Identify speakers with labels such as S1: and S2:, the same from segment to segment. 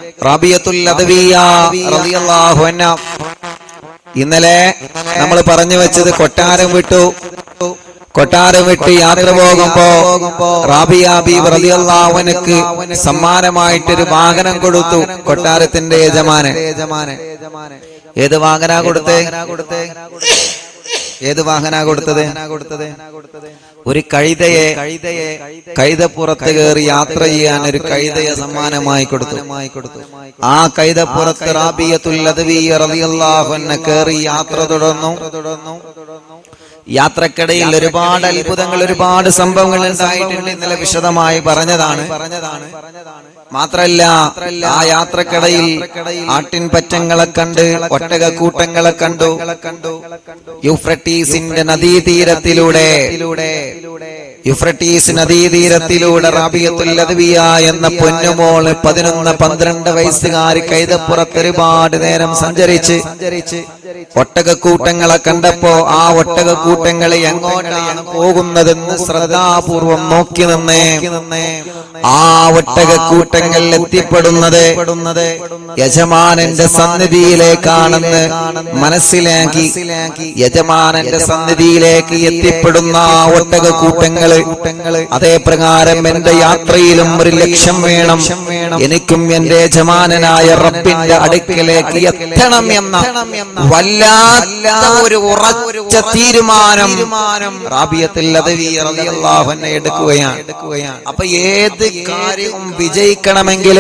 S1: റാബിയത്തുൽ അദവിയ റളിയല്ലാഹു അൻഹ ഇന്നലെ നമ്മൾ പറഞ്ഞു വെച്ചത് കൊട്ടാരം വിട്ടു കൊട്ടാരം വിട്ട് യാത്ര പോകുമ്പോ റാബിയ ബീബ് റളിയല്ലാഹുവിനക്ക് സമ്മാനമായിട്ടൊരു വാഹനം കൊടുത്തു കൊട്ടാരത്തിന്റെ യജമാനൻ ഏത് വാഹന കൊടുത്തേ ഏത് വാഹന കൊടുത്തത് ഒരു കഴുതയെ കഴുതപ്പുറത്ത് കയറി യാത്ര ചെയ്യാൻ ഒരു കഴുതയെ സമ്മാനമായി കൊടുത്തു ആ കൈതപ്പുറത്ത് റാബിയത്തുല്ലതവിയറിയാഹുന്നെ കയറി യാത്ര തുടർന്നു യാത്രക്കിടയിൽ ഒരുപാട് അത്ഭുതങ്ങൾ ഒരുപാട് സംഭവങ്ങൾ ഉണ്ടായിട്ടുണ്ട് ഇന്നലെ വിശദമായി പറഞ്ഞതാണ് മാത്രല്ല ആ യാത്രക്കിടയിൽ ആട്ടിൻ പറ്റങ്ങളെ കണ്ട് ഒട്ടകക്കൂട്ടങ്ങളെ കണ്ടു യുഫ്രട്ടീസിന്റെ നദീതീരത്തിലൂടെ യുഫ്രട്ടീസ് നദീതീരത്തിലൂടെ റാബിയത്തുല്ലതവിയ എന്ന പൊന്നുമോള് പതിനൊന്ന് പന്ത്രണ്ട് വയസ്സുകാരി കൈതപ്പുറത്ത് ഒരുപാട് നേരം സഞ്ചരിച്ച് ഒട്ടകക്കൂട്ടങ്ങളെ കണ്ടപ്പോ ആ ഒട്ടകക്കൂട്ടങ്ങൾ എങ്ങോട്ടാണ് പോകുന്നതെന്ന് ശ്രദ്ധാപൂർവം നോക്കി നിന്നേ ആ ഒട്ടകക്കൂട്ടങ്ങൾ എത്തിപ്പെടുന്നത് യജമാനന്റെ സന്നിധിയിലേക്കാണെന്ന് മനസ്സിലാക്കി യജമാനന്റെ സന്നിധിയിലേക്ക് എത്തിപ്പെടുന്ന ആ ഒട്ടകക്കൂട്ടങ്ങള് അതേ പ്രകാരം എന്റെ യാത്രയിലും ഒരു ലക്ഷ്യം വേണം എനിക്കും എന്റെ യജമാനനായ റബ്ബിന്റെ അടുക്കിലേക്ക് എത്തണം എന്ന വല്ലാത്ത ഒരു ഉറച്ച തീരുമാനം റാബിയത്തിൽ അള്ളാഹുനെ എടുക്കുകയാണ് അപ്പൊ ഏത് കാര്യവും വിജയിക്കണമെങ്കിൽ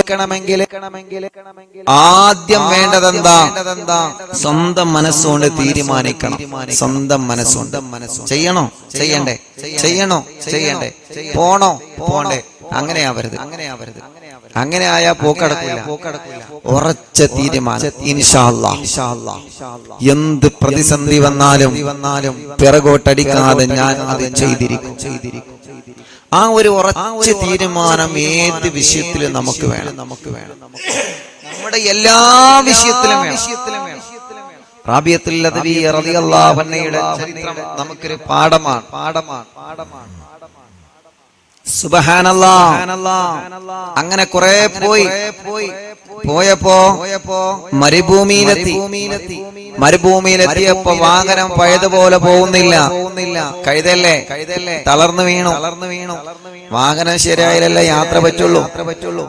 S1: ആദ്യം വേണ്ടതെന്താ സ്വന്തം മനസ്സുകൊണ്ട് തീരുമാനിക്കണം സ്വന്തം മനസ്സുകൊണ്ട് ചെയ്യണോ ചെയ്യണ്ടേ ചെയ്യണോ ചെയ്യണ്ടേ പോണോ പോണ്ടേ അങ്ങനെ ആവരുത് അങ്ങനെ ആവരുത് അങ്ങനെ ആയാ പോക്കടക്കില്ല ഉറച്ച തീരുമാനം ഇൻഷാല്ലാ എന്ത് പ്രതിസന്ധി വന്നാലും വന്നാലും പിറകോട്ടടിക്കാതെ ഞാൻ അത് ചെയ്തിരിക്കും ചെയ്തിരിക്കും ആ ഒരു ഉറച്ച തീരുമാനം ഏത് വിഷയത്തിലും നമുക്ക് വേണം നമുക്ക് വേണം നമ്മുടെ എല്ലാ വിഷയത്തിലും വേണം റാബിയത്തുൽ ലദവി റളിയല്ലാഹു അൻഹയുടെ ചരിത്രം നമുക്കൊരു പാഠമാണ് പാഠമാണ് പാഠമാണ് സുബഹാനല്ലാ അങ്ങനെ കുറെ പോയി പോയപ്പോ മരുഭൂമിയിലെത്തി മരുഭൂമിയിലെത്തിയപ്പോ വാഹനം പഴയതുപോലെ പോകുന്നില്ല കഴുതല്ലേ കഴുതല്ലേ തളർന്നു വീണു തളർന്നു വീണു വാഹനം ശരിയായാലല്ലേ യാത്ര പറ്റുള്ളൂ പറ്റുള്ളൂ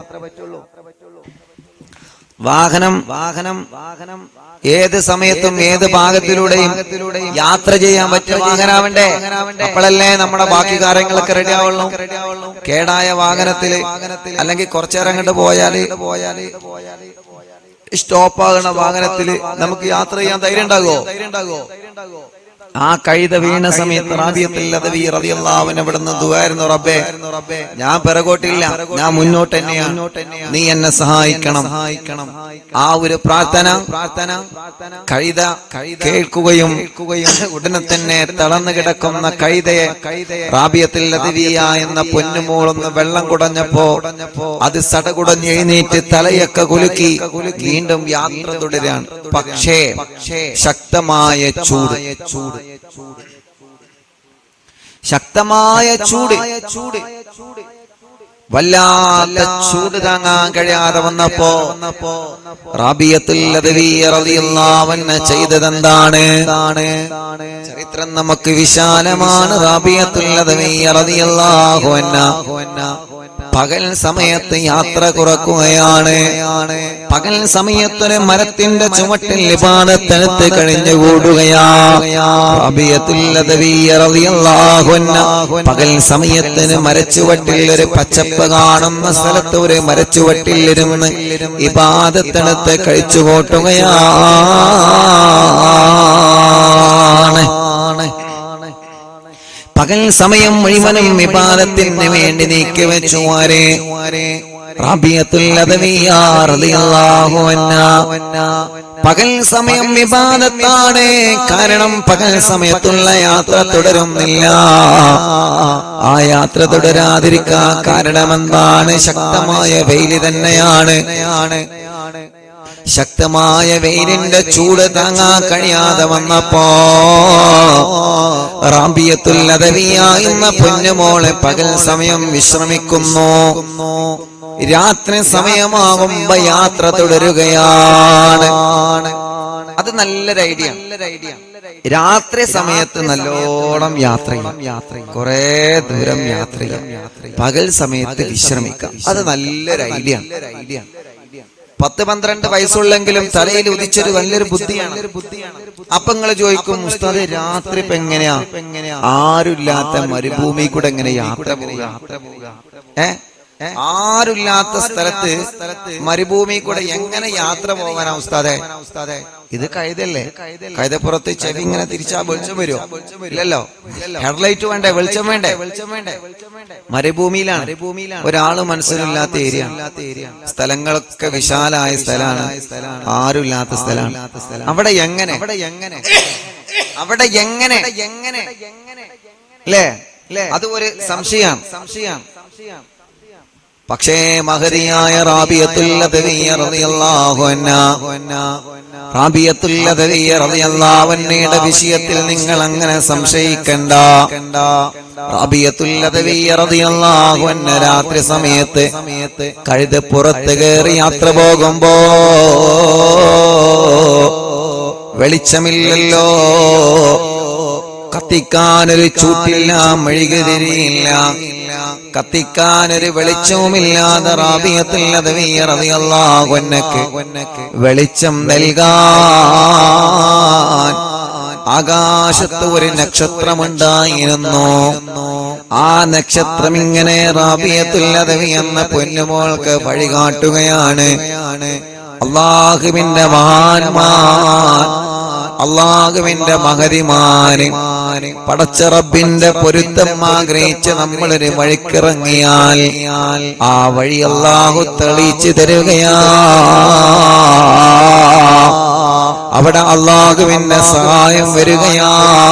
S1: വാഹനം വാഹനം വാഹനം ഏത് സമയത്തും ഏത് ഭാഗത്തിലൂടെയും യാത്ര ചെയ്യാൻ പറ്റിയ വാഹനാവണ്ടേ അപ്പോഴല്ലേ നമ്മുടെ ബാക്കി കാര്യങ്ങളൊക്കെ റെഡി ആവുള്ളൂ കേടായ വാഹനത്തില് അല്ലെങ്കിൽ കുറച്ചേരം അങ്ങോട്ട് പോയാല് പോയാല് സ്റ്റോപ്പ് ആകുന്ന വാഹനത്തില് നമുക്ക് യാത്ര ചെയ്യാൻ ധൈര്യം ഉണ്ടാകുമോ ധൈര്യം ഉണ്ടാകുമോ ആ കഴുത വീണ സമയത്ത് റാബിയത്തില്ലാവൻ ഇവിടുന്ന് ദുവായിരുന്നു റബ്ബേ ഞാൻ പിറകോട്ടില്ല ഞാൻ മുന്നോട്ട് തന്നെയാണ് നീ എന്നെ സഹായിക്കണം സഹായിക്കണം ആ ഒരു പ്രാർത്ഥന പ്രാർത്ഥന കഴുത കേൾക്കുകയും ഉടനെ തന്നെ തളർന്നു കിടക്കുന്ന കഴുതയെ റാബിയത്തിൽ ലതവിയ എന്ന പൊന്നുമോളൊന്ന് വെള്ളം കുടഞ്ഞപ്പോ അത് സടകുടഞ്ഞ് എഴുന്നേറ്റ് തലയൊക്കെ കുലുക്കി വീണ്ടും യാത്ര തുടരാണ് പക്ഷേ ശക്തമായ ചൂട് ചൂട് ശക്തമായ ചൂട് ചൂട് വല്ലാത്ത ചൂട് താങ്ങാൻ കഴിയാതെ വന്നപ്പോ റാബിയത്തുൽ ചെയ്തതെന്താണ് ചരിത്രം നമുക്ക് വിശാലമാണ് റാബിയത്തുൽ പകൽ സമയത്ത് യാത്ര കുറക്കുകയാണ് പകൽ സമയത്തൊരു മരത്തിന്റെ ചുവട്ടിൽ ലിപാനത്തടുത്ത് കഴിഞ്ഞുകൂടുകയാണ് പകൽ സമയത്തിന് മരച്ചുവട്ടിൽ ഒരു പച്ചപ്പ് കാണുന്ന സ്ഥലത്ത് ഒരു മരച്ചുവട്ടിൽ ഇരുന്ന് ഇപാദത്തടുത്ത് കഴിച്ചു കൂട്ടുകയാണ് പകൽ സമയം മുഴുവനും വിവാദത്തിന് വേണ്ടി നീക്കി വെച്ചു ആരെ പകൽ സമയം വിവാദത്താണ് കാരണം പകൽ സമയത്തുള്ള യാത്ര തുടരുന്നില്ല ആ യാത്ര തുടരാതിരിക്കാൻ കാരണമെന്താണ് ശക്തമായ വെയില് തന്നെയാണ് ശക്തമായ വെയിലിന്റെ ചൂട് താങ്ങാൻ കഴിയാതെ വന്നപ്പോ റാബിയത്തുല്ലതവിയ എന്ന പൊന്നുമോളെ പകൽ സമയം വിശ്രമിക്കുന്നു രാത്രി സമയമാകുമ്പോ യാത്ര തുടരുകയാണ് അത് നല്ലൊരു ഐഡിയ രാത്രി സമയത്ത് നല്ലോണം യാത്ര ചെയ്യാം കുറെ ദൂരം യാത്ര ചെയ്യാം പകൽ സമയത്ത് വിശ്രമിക്കാം അത് നല്ലൊരു ഐഡിയ പത്ത് പന്ത്രണ്ട് വയസ്സുള്ളെങ്കിലും തലയിൽ ഉദിച്ചൊരു വലിയൊരു ബുദ്ധിയാണ് അപ്പൊ നിങ്ങൾ ചോദിക്കും ഉസ്താദ് രാത്രി ഇപ്പൊ എങ്ങനെയാ ആരുമില്ലാത്ത മരുഭൂമി കൂടെ എങ്ങനെ യാത്ര പോവുക ഏ ആരുമില്ലാത്ത സ്ഥലത്ത് മരുഭൂമി കൂടെ എങ്ങനെ യാത്ര പോകാനാ ഉസ്താദെ ഇത് കഴുതല്ലേ കഴുതപ്പുറത്ത് ചെവി ഇങ്ങനെ തിരിച്ചാ വെളിച്ചം വരുമോ ഇല്ലല്ലോ ഹെഡ്ലൈറ്റ് വേണ്ടേ വെളിച്ചം വേണ്ടേ വെളിച്ചം വേണ്ടേ മരുഭൂമിയിലാണ് മരുഭൂമിയിലാണ് ഒരാള് മനസ്സിലില്ലാത്ത ഏരിയ സ്ഥലങ്ങളൊക്കെ വിശാലായ സ്ഥലമാണ് ആരുമില്ലാത്ത സ്ഥലമാണ് അവിടെ എങ്ങനെ അവിടെ എങ്ങനെ അവിടെ എങ്ങനെ എങ്ങനെ അല്ലേ അത് ഒരു സംശയമാണ് സംശയമാണ് പക്ഷേ മഹതിയായ റാബിയത്തുല്ലതവിയുടെ വിഷയത്തിൽ നിങ്ങൾ അങ്ങനെ സംശയിക്കണ്ട റാബിയത്തുല്ലതവിയറിയല്ലാഹുന്ന രാത്രി സമയത്ത് കഴുത് പുറത്ത് കയറി യാത്ര പോകുമ്പോ വെളിച്ചമില്ലല്ലോ കത്തിക്കാനൊരു ചൂട്ടില്ല മെഴുകുതിരിയില്ല കത്തിക്കാനൊരു വെളിച്ചവുമില്ലാതെ റാബിയത്തില്ലതവിയറിയല്ലാകൊന്നക്ക് വെളിച്ചം നൽകാൻ ആകാശത്ത് ഒരു നക്ഷത്രമുണ്ടായിരുന്നു ആ നക്ഷത്രം ഇങ്ങനെ റാബിയത്തുല്ലതവി എന്ന പൊന്നുമോൾക്ക് വഴികാട്ടുകയാണ് അള്ളാഹുവിന്റെ മഹാന്മാൻ അള്ളാഹുവിന്റെ മഹതിമാന് പടച്ച റബ്ബിന്റെ പൊരുത്തം ആഗ്രഹിച്ച് നമ്മളൊരു വഴിക്കിറങ്ങിയാൽ ആ വഴി അള്ളാഹു തെളിയിച്ചു തരികയാ അവിടെ അള്ളാഹുവിന്റെ സഹായം വരികയാ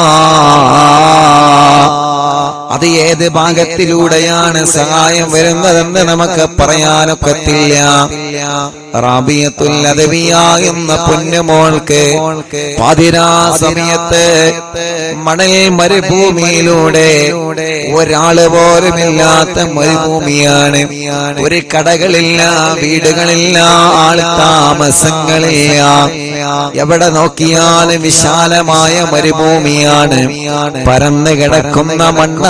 S1: അത് ഏത് ഭാഗത്തിലൂടെയാണ് സഹായം വരുന്നതെന്ന് നമുക്ക് പറയാനൊക്കത്തില്ല റാബിയത്തുല്ലതവിയ എന്ന പൊന്നുമോൾക്ക് പതിരാ സമയത്ത് മണൽ മരുഭൂമിയിലൂടെ ഒരാള് പോലുമില്ലാത്ത മരുഭൂമിയാണ് ഒരു കടകളില്ല വീടുകളില്ല ആൾ താമസങ്ങളില്ല എവിടെ നോക്കിയാലും വിശാലമായ മരുഭൂമിയാണ് പരന്നു കിടക്കുന്ന മണ്ണ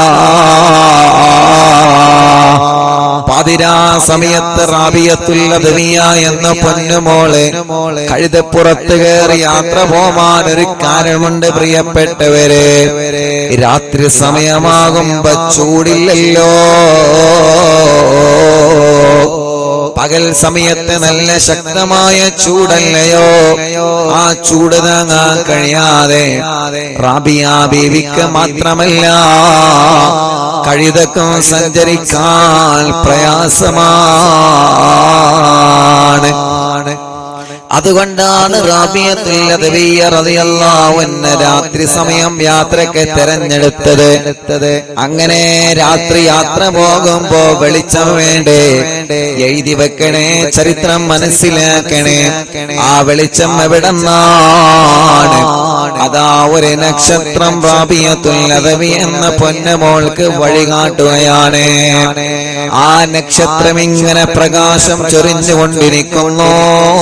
S1: പാതിരാ സമയത്ത് റാബിയത്തുല്ലതവിയ എന്ന പൊന്നുമോള് കഴുതപ്പുറത്ത് കയറി യാത്ര പോവാൻ ഒരു കാരണമുണ്ട് പ്രിയപ്പെട്ടവരെ രാത്രി സമയമാകുമ്പോ ചൂടില്ലല്ലോ പകൽ സമയത്ത് നല്ല ശക്തമായ ചൂടല്ലയോ ആ ചൂട് താങ്ങാൻ കഴിയാതെ റാബിയ ബീവിക്ക് മാത്രമല്ല കഴുതക്കും സഞ്ചരിക്കാൻ പ്രയാസമാണ് അതുകൊണ്ടാണ് റാബിയത്തുല്ലതവിയറിയല്ലാവുന്ന രാത്രി സമയം യാത്രക്ക് തെരഞ്ഞെടുത്തത് അങ്ങനെ രാത്രി യാത്ര പോകുമ്പോ വെളിച്ചം വേണ്ടേ എഴുതി വെക്കണേ ചരിത്രം മനസ്സിലാക്കണേ ആ വെളിച്ചം എവിടെന്നാണ് അതാ ഒരു നക്ഷത്രം റാബിയത്തുല്ലതവി എന്ന പൊന്നമോൾക്ക് വഴികാട്ടുകയാണ് ആ നക്ഷത്രം ഇങ്ങനെ പ്രകാശം ചൊരിഞ്ഞുകൊണ്ടിരിക്കുന്നു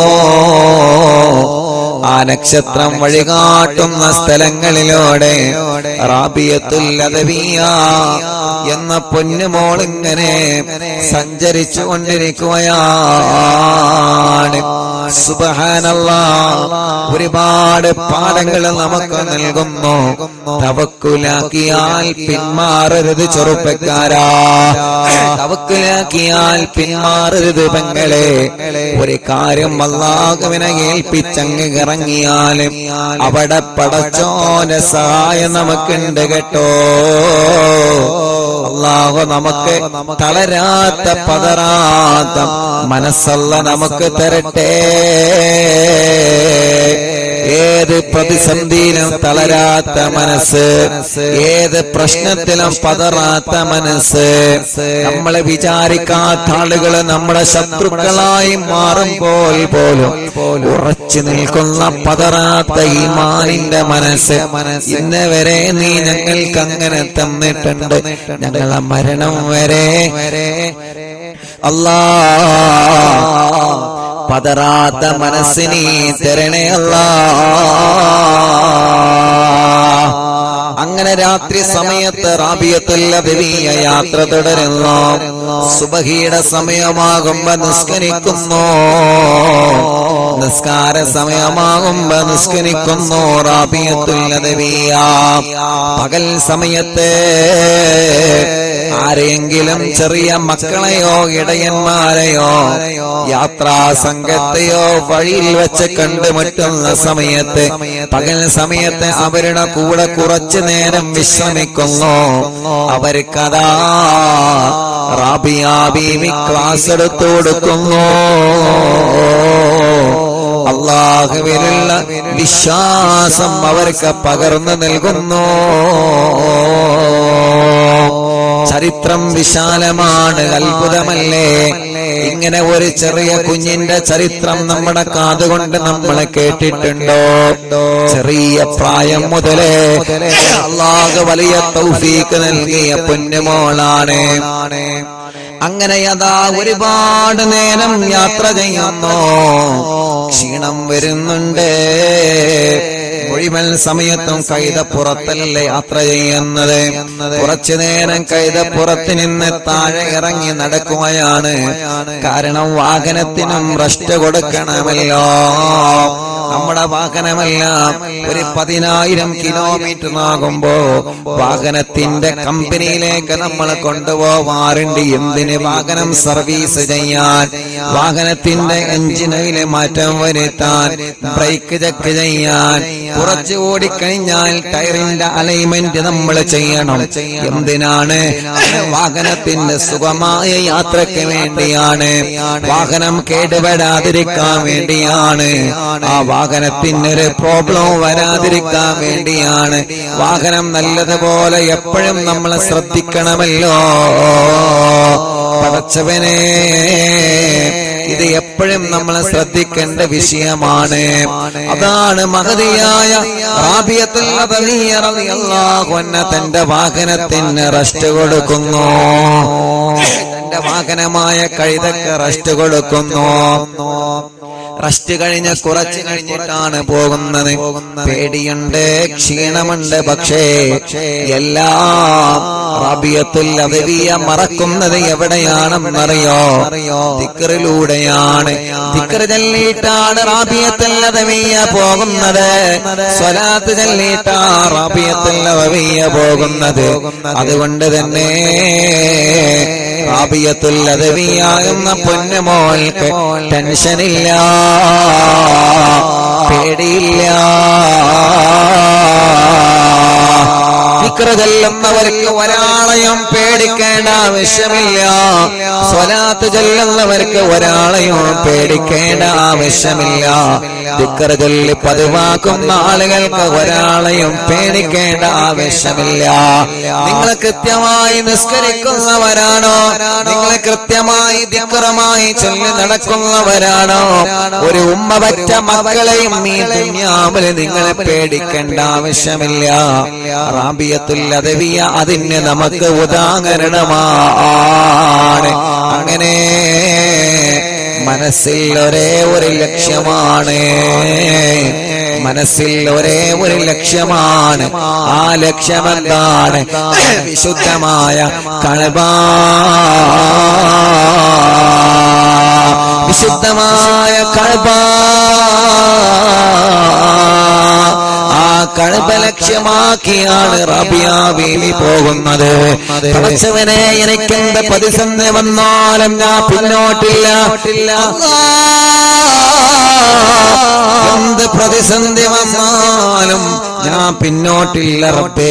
S1: ആ നക്ഷത്രം വഴികാട്ടുന്ന സ്ഥലങ്ങളിലൂടെ റാബിയത്തുല്ലതവിയ എന്ന പൊന്നുമോൾ ഇങ്ങനെ സഞ്ചരിച്ചു കൊണ്ടിരിക്കുകയാണ് സുബഹാനല്ല ഒരുപാട് പാഠങ്ങൾ നമുക്ക് നൽകുന്നു തവക്കുലാക്കിയാൽ പിന്മാറരുത് ചെറുപ്പക്കാരാ തവക്കുലാക്കിയാൽ പിന്മാറരുത് പെങ്ങളെ ഒരു കാര്യം അള്ളാഹുവിനെ ഏൽപ്പിച്ചങ്ങ് ഇറങ്ങിയാലും അവിടെ പടച്ചോന്റെ സഹായം നമുക്കുണ്ട് കേട്ടോ അള്ളാഹു നമുക്ക് തളരാത്ത പതറാത്ത മനസ്സല്ല നമുക്ക് തരട്ടെ ഏത് പ്രതിസന്ധിയിലും തളരാത്ത മനസ്സ് ഏത് പ്രശ്നത്തിലും പതറാത്ത മനസ്സ് നമ്മളെ വിചാരിക്കാത്ത ആളുകൾ നമ്മുടെ ശത്രുക്കളായി മാറുമ്പോൾ പോലും ഉറച്ചു നിൽക്കുന്ന പതറാത്ത ഈമാനിന്റെ മനസ്സ് ഇന്ന് വരെ നീ ഞങ്ങൾക്ക് അങ്ങനെ തന്നിട്ടുണ്ട് ഞങ്ങളെ മരണം വരെ അല്ലാ പതറാത്ത മനസ്സിനി തരണേ അല്ലാ അങ്ങനെ രാത്രി സമയത്ത് റാബിയത്തുള്ള ദേവീയ യാത്ര തുടരുന്നു സുബഹിയുടെ സമയമാകുമ്പോ നിസ്കരിക്കുന്നു നിസ്കാര സമയമാകുമ്പോ നിസ്കരിക്കുന്നു റാബിയത്തുള്ള ദേവീയ പകൽ സമയത്ത് ആരെങ്കിലും ചെറിയ മക്കളെയോ ഇടയന്മാരെയോ യാത്രാ സംഘത്തെയോ വഴിയിൽ വെച്ച് കണ്ടുമുട്ടുന്ന സമയത്ത് പകൽ സമയത്ത് അവരുടെ കൂടെ കുറച്ചു നേരം വിശ്രമിക്കുന്നു അവർക്കതാ റാബിയ ബീവി ക്ലാസ് എടുത്തു കൊടുക്കുന്നു അള്ളാഹുവിലുള്ള വിശ്വാസം അവർക്ക് പകർന്നു നൽകുന്നു ചരിത്രം വിശാലമാണ് അത്ഭുതമല്ലേ ഇങ്ങനെ ഒരു ചെറിയ കുഞ്ഞിന്റെ ചരിത്രം നമ്മുടെ കാതുകൊണ്ട് നമ്മൾ കേട്ടിട്ടുണ്ടോ ചെറിയ പ്രായം മുതലേ അള്ളാഹ് വലിയ തൗഫീക്ക് നൽകിയ പൊന്നുമോളാണ് അങ്ങനെ അതാ ഒരുപാട് നേരം യാത്ര ചെയ്യുന്നു ക്ഷീണം വരുന്നുണ്ട് മുഴുവൻ സമയത്തും കൈതപ്പുറത്തല്ലേ യാത്ര ചെയ്യുന്നത് കുറച്ചു നേരം കൈതപ്പുറത്ത് നിന്ന് താഴെ ഇറങ്ങി നടക്കുകയാണ് കാരണം വാഹനത്തിനും റെസ്റ്റ് കൊടുക്കണമല്ലോ നമ്മുടെ വാഹനമെല്ലാം ഒരു പതിനായിരം കിലോമീറ്റർ ആകുമ്പോ വാഹനത്തിന്റെ കമ്പനിയിലേക്ക് നമ്മൾ കൊണ്ടുപോവാറുണ്ട് എന്തിന് വാഹനം സർവീസ് ചെയ്യാൻ വാഹനത്തിന്റെ എഞ്ചിനയിലെ മാറ്റം വരുത്താൻ ബ്രേക്ക് ചെക്ക് ചെയ്യാൻ കുറച്ച് ഓടിക്കഴിഞ്ഞാൽ ടയറിന്റെ അലൈൻമെന്റ് നമ്മൾ ചെയ്യണം എന്തിനാണ് വാഹനത്തിന്റെ സുഖമായ യാത്രയ്ക്ക് വേണ്ടിയാണ് വാഹനം കേടുവരാതിരിക്കാൻ വേണ്ടിയാണ് ആ വാഹനത്തിന് ഒരു പ്രോബ്ലം വരാതിരിക്കാൻ വേണ്ടിയാണ് വാഹനം നല്ലതുപോലെ എപ്പോഴും നമ്മൾ ശ്രദ്ധിക്കണമല്ലോ പടച്ചവനെ ഇത് എപ്പോഴും നമ്മൾ ശ്രദ്ധിക്കേണ്ട വിഷയമാണ് അതാണ് മഹതിയായ റാബിയത്തുള്ള തന്റെ വാഹനത്തിന് റെസ്റ്റ് കൊടുക്കുന്നു തന്റെ വാഹനമായ കഴുതക്ക് റെസ്റ്റ് കൊടുക്കുന്നു റെസ്റ്റ് കഴിഞ്ഞ് കുറച്ച് കഴിഞ്ഞിട്ടാണ് പോകുന്നത് പേടിയുണ്ട് ക്ഷീണമുണ്ട് പക്ഷേ എല്ലാം റാബിയത്തുൽ അദവിയ മറക്കുന്നത് എവിടെയാണെന്നറിയോ ദിക്കറിലൂടെയാണ് ദിക്കർ ചൊല്ലിയിട്ടാണ് റാബിയത്തുൽ അദവിയ പോകുന്നത് സ്വലാത്ത് ചൊല്ലിയിട്ടാ റാബിയത്തുൽ അദവിയ പോകുന്നത് അതുകൊണ്ട് തന്നെ റാബിയത്തുൽ അദവിയ എന്ന പൊന്നുമോൾക്ക് ടെൻഷനില്ല പേടിയില്ല ദിക്റ് ചൊല്ലുന്നവർക്ക് ഒരാളെയും പേടിക്കേണ്ട ആവശ്യമില്ല സ്വലാത്ത് ചൊല്ലുന്നവർക്ക് ഒരാളെയും പേടിക്കേണ്ട ആവശ്യമില്ല ദിക്റ് ചൊല്ലി പതിവാക്കുന്ന ആളുകൾക്ക് ഒരാളെയും പേടിക്കേണ്ട ആവശ്യമില്ല നിങ്ങൾ കൃത്യമായി നിസ്കരിക്കുന്നവരാണോ നിങ്ങൾ കൃത്യമായി ദിക്റമായി ചൊല്ലി നടക്കുന്നവരാണോ ഒരു ഉമ്മ പറ്റ മക്കളെയും ഈ ദുന്യാവില് നിങ്ങളെ പേടിക്കേണ്ട ആവശ്യമില്ല റാബിയത്തുൽ അദവിയ അതിന് നമുക്ക് ഉദാഹരണമാണ് അങ്ങനെ മനസ്സിൽ ഒരേ ഒരു ലക്ഷ്യമാണ് മനസ്സിൽ ഒരേ ഒരു ലക്ഷ്യമാണ് ആ ലക്ഷ്യം എന്താണ് വിശുദ്ധമായ കഴബ വിശുദ്ധമായ കഴബ ആ കഴബ ലക്ഷ്യമാക്കിയാണ് റബിയ ബീവി പോകുന്നത് പടച്ചവനെ എനിക്കെന്ത് പ്രതിസന്ധി വന്നാലും ഞാൻ പിന്നോട്ടില്ല എന്ത് പ്രതിസന്ധി വന്നാലും ഞാൻ പിന്നോട്ടില്ല റബ്ബേ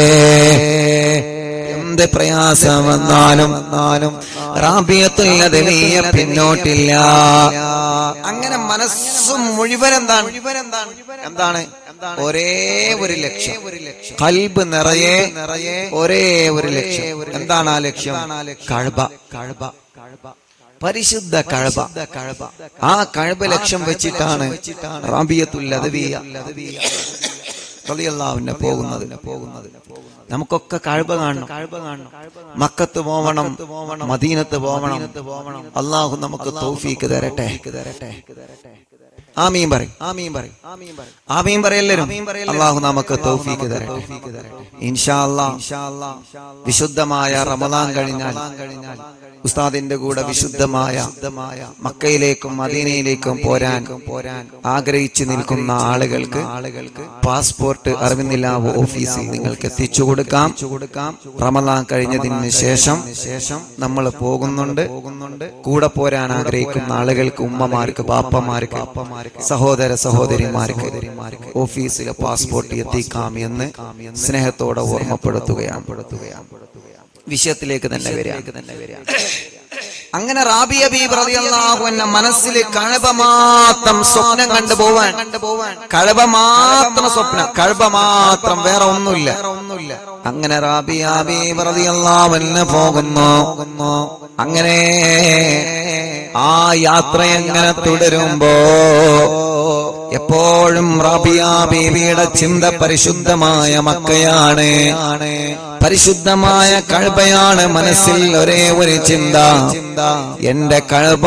S1: എന്ത് പ്രയാസം വന്നാലും വന്നാലും റാബിയത്തുള്ളത് നീ പിന്നോട്ടില്ല അങ്ങനെ മനസ്സും മുഴുവൻ എന്താണ് എന്താണ് ഒരേ ഒരു ലക്ഷ്യം കൽബ് നിറയെ നിറയെ ഒരേ ഒരു ലക്ഷ്യം എന്താണ് ആ ലക്ഷ്യം കഴബ കഴബ കഴബ പരിശുദ്ധ കഴബ കഴബ ആ കഴബ ലക്ഷ്യം വെച്ചിട്ടാണ് റാബിയത്തുൽ ലദവിയ റളിയല്ലാഹുവിനെ പോകുന്നത് പോകുന്നത് നമുക്കൊക്കെ കഴബ കാണണം കഴബ കാണണം മക്കത്ത് പോവണം മദീനത്ത് പോവണം അള്ളാഹു നമുക്ക് തൗഫീക്ക് തരട്ടെ തരട്ടെ ആമീൻ പറയും ആമീൻ പറയും ആമീൻ പറയെല്ലാരും അള്ളാഹു നമുക്ക് തൗഫീക്ക് തരട്ടെ ഇൻഷാ അല്ലാ വിശുദ്ധമായ റമദാൻ കഴിഞ്ഞാൽ ഉസ്താദിന്റെ കൂടെ വിശുദ്ധമായ മക്കയിലേക്കും മദീനയിലേക്കും പോരാൻ പോരാൻ ആഗ്രഹിച്ചു നിൽക്കുന്ന ആളുകൾക്ക് ആളുകൾക്ക് പാസ്പോർട്ട് അറിവിന്നില്ലാവ് ഓഫീസിൽ നിങ്ങൾക്ക് എത്തിച്ചു കൊടുക്കാം കൊടുക്കാം റമദാൻ കഴിഞ്ഞതിന് ശേഷം ശേഷം നമ്മൾ പോകുന്നുണ്ട് പോകുന്നുണ്ട് കൂടെ പോരാൻ ആഗ്രഹിക്കുന്ന ആളുകൾക്ക് ഉമ്മമാർക്ക് ബാപ്പമാർക്ക് സഹോദര സഹോദരിമാർക്ക് ഓഫീസിലെ പാസ്പോർട്ട് എത്തിക്കാം എന്ന് സ്നേഹത്തോടെ ഓർമ്മപ്പെടുത്തുകയാണ് പെടുത്തുകയാണ് വിഷയത്തിലേക്ക് തന്നെ വരിക തന്നെ വരിക അങ്ങനെ റാബിയ ബീബ് റളിയല്ലാഹു അൻഹ മനസ്സിൽ കഴബ മാത്രം സ്വപ്നം കണ്ടു പോവാൻ കഴബ മാത്രം സ്വപ്നം കഴബ മാത്രം വേറെ ഒന്നുമില്ല ഒന്നുമില്ല അങ്ങനെ റാബിയ ബീബ് റളിയല്ലാഹു അൻഹ പോകുന്നു അങ്ങനെ ആ യാത്ര എങ്ങനെ തുടരുമ്പോ എപ്പോഴും റാബിയ ബീവിയുടെ ചിന്ത പരിശുദ്ധമായ മക്കയാണ് പരിശുദ്ധമായ കഴബയാണ് മനസ്സിൽ ഒരേ ഒരു ചിന്ത എന്റെ കഴബ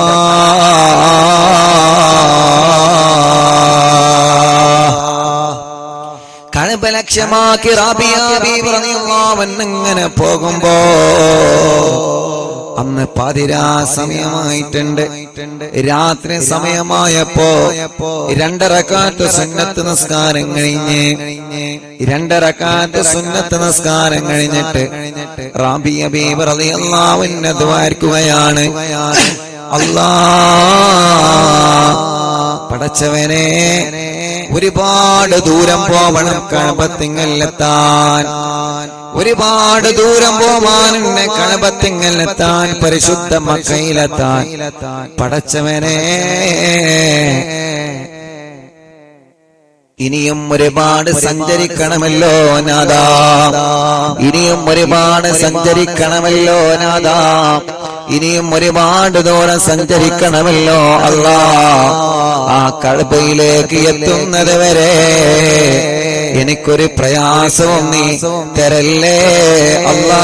S1: കഴബ ലക്ഷ്യമാക്കി റാബിയ ബീവി റളിയല്ലാഹു അൻഹ ഇങ്ങനെ പോകുമ്പോ അന്ന് പാതിരാ സമയമായിട്ടുണ്ട് രാത്രി സമയമായപ്പോ രണ്ടരക്കാറ്റ് സുന്നത്ത് നിസ്കാരം കഴിഞ്ഞ് രണ്ടരക്കാറ്റ് സുന്നത്ത് നിസ്കാരം കഴിഞ്ഞിട്ട് റാബിയ ബീബ് റളിയല്ലാഹുവിനെ ദ്വാരിക്കുകയാണ് അല്ലാ പടച്ചവനെ ഒരുപാട് ദൂരം പോവണം കഴപത്തിങ്ങലെത്താൻ ഒരുപാട് ദൂരം പോവാൻ എന്നെ കഴപത്തിങ്ങലെത്താൻ പരിശുദ്ധ മക്കയിലെത്താൻ പടച്ചവനെ ഇനിയും ഒരുപാട് സഞ്ചരിക്കണമല്ലോ നാദാ ഇനിയും ഒരുപാട് സഞ്ചരിക്കണമല്ലോ നാദാ ഇനിയും ഒരുപാട് ദൂരം സഞ്ചരിക്കണമല്ലോ അല്ലാ ആ കഴബയിലേക്ക് എത്തുന്നത് വരെ എനിക്കൊരു പ്രയാസവും നീ തരല്ലേ അല്ലാ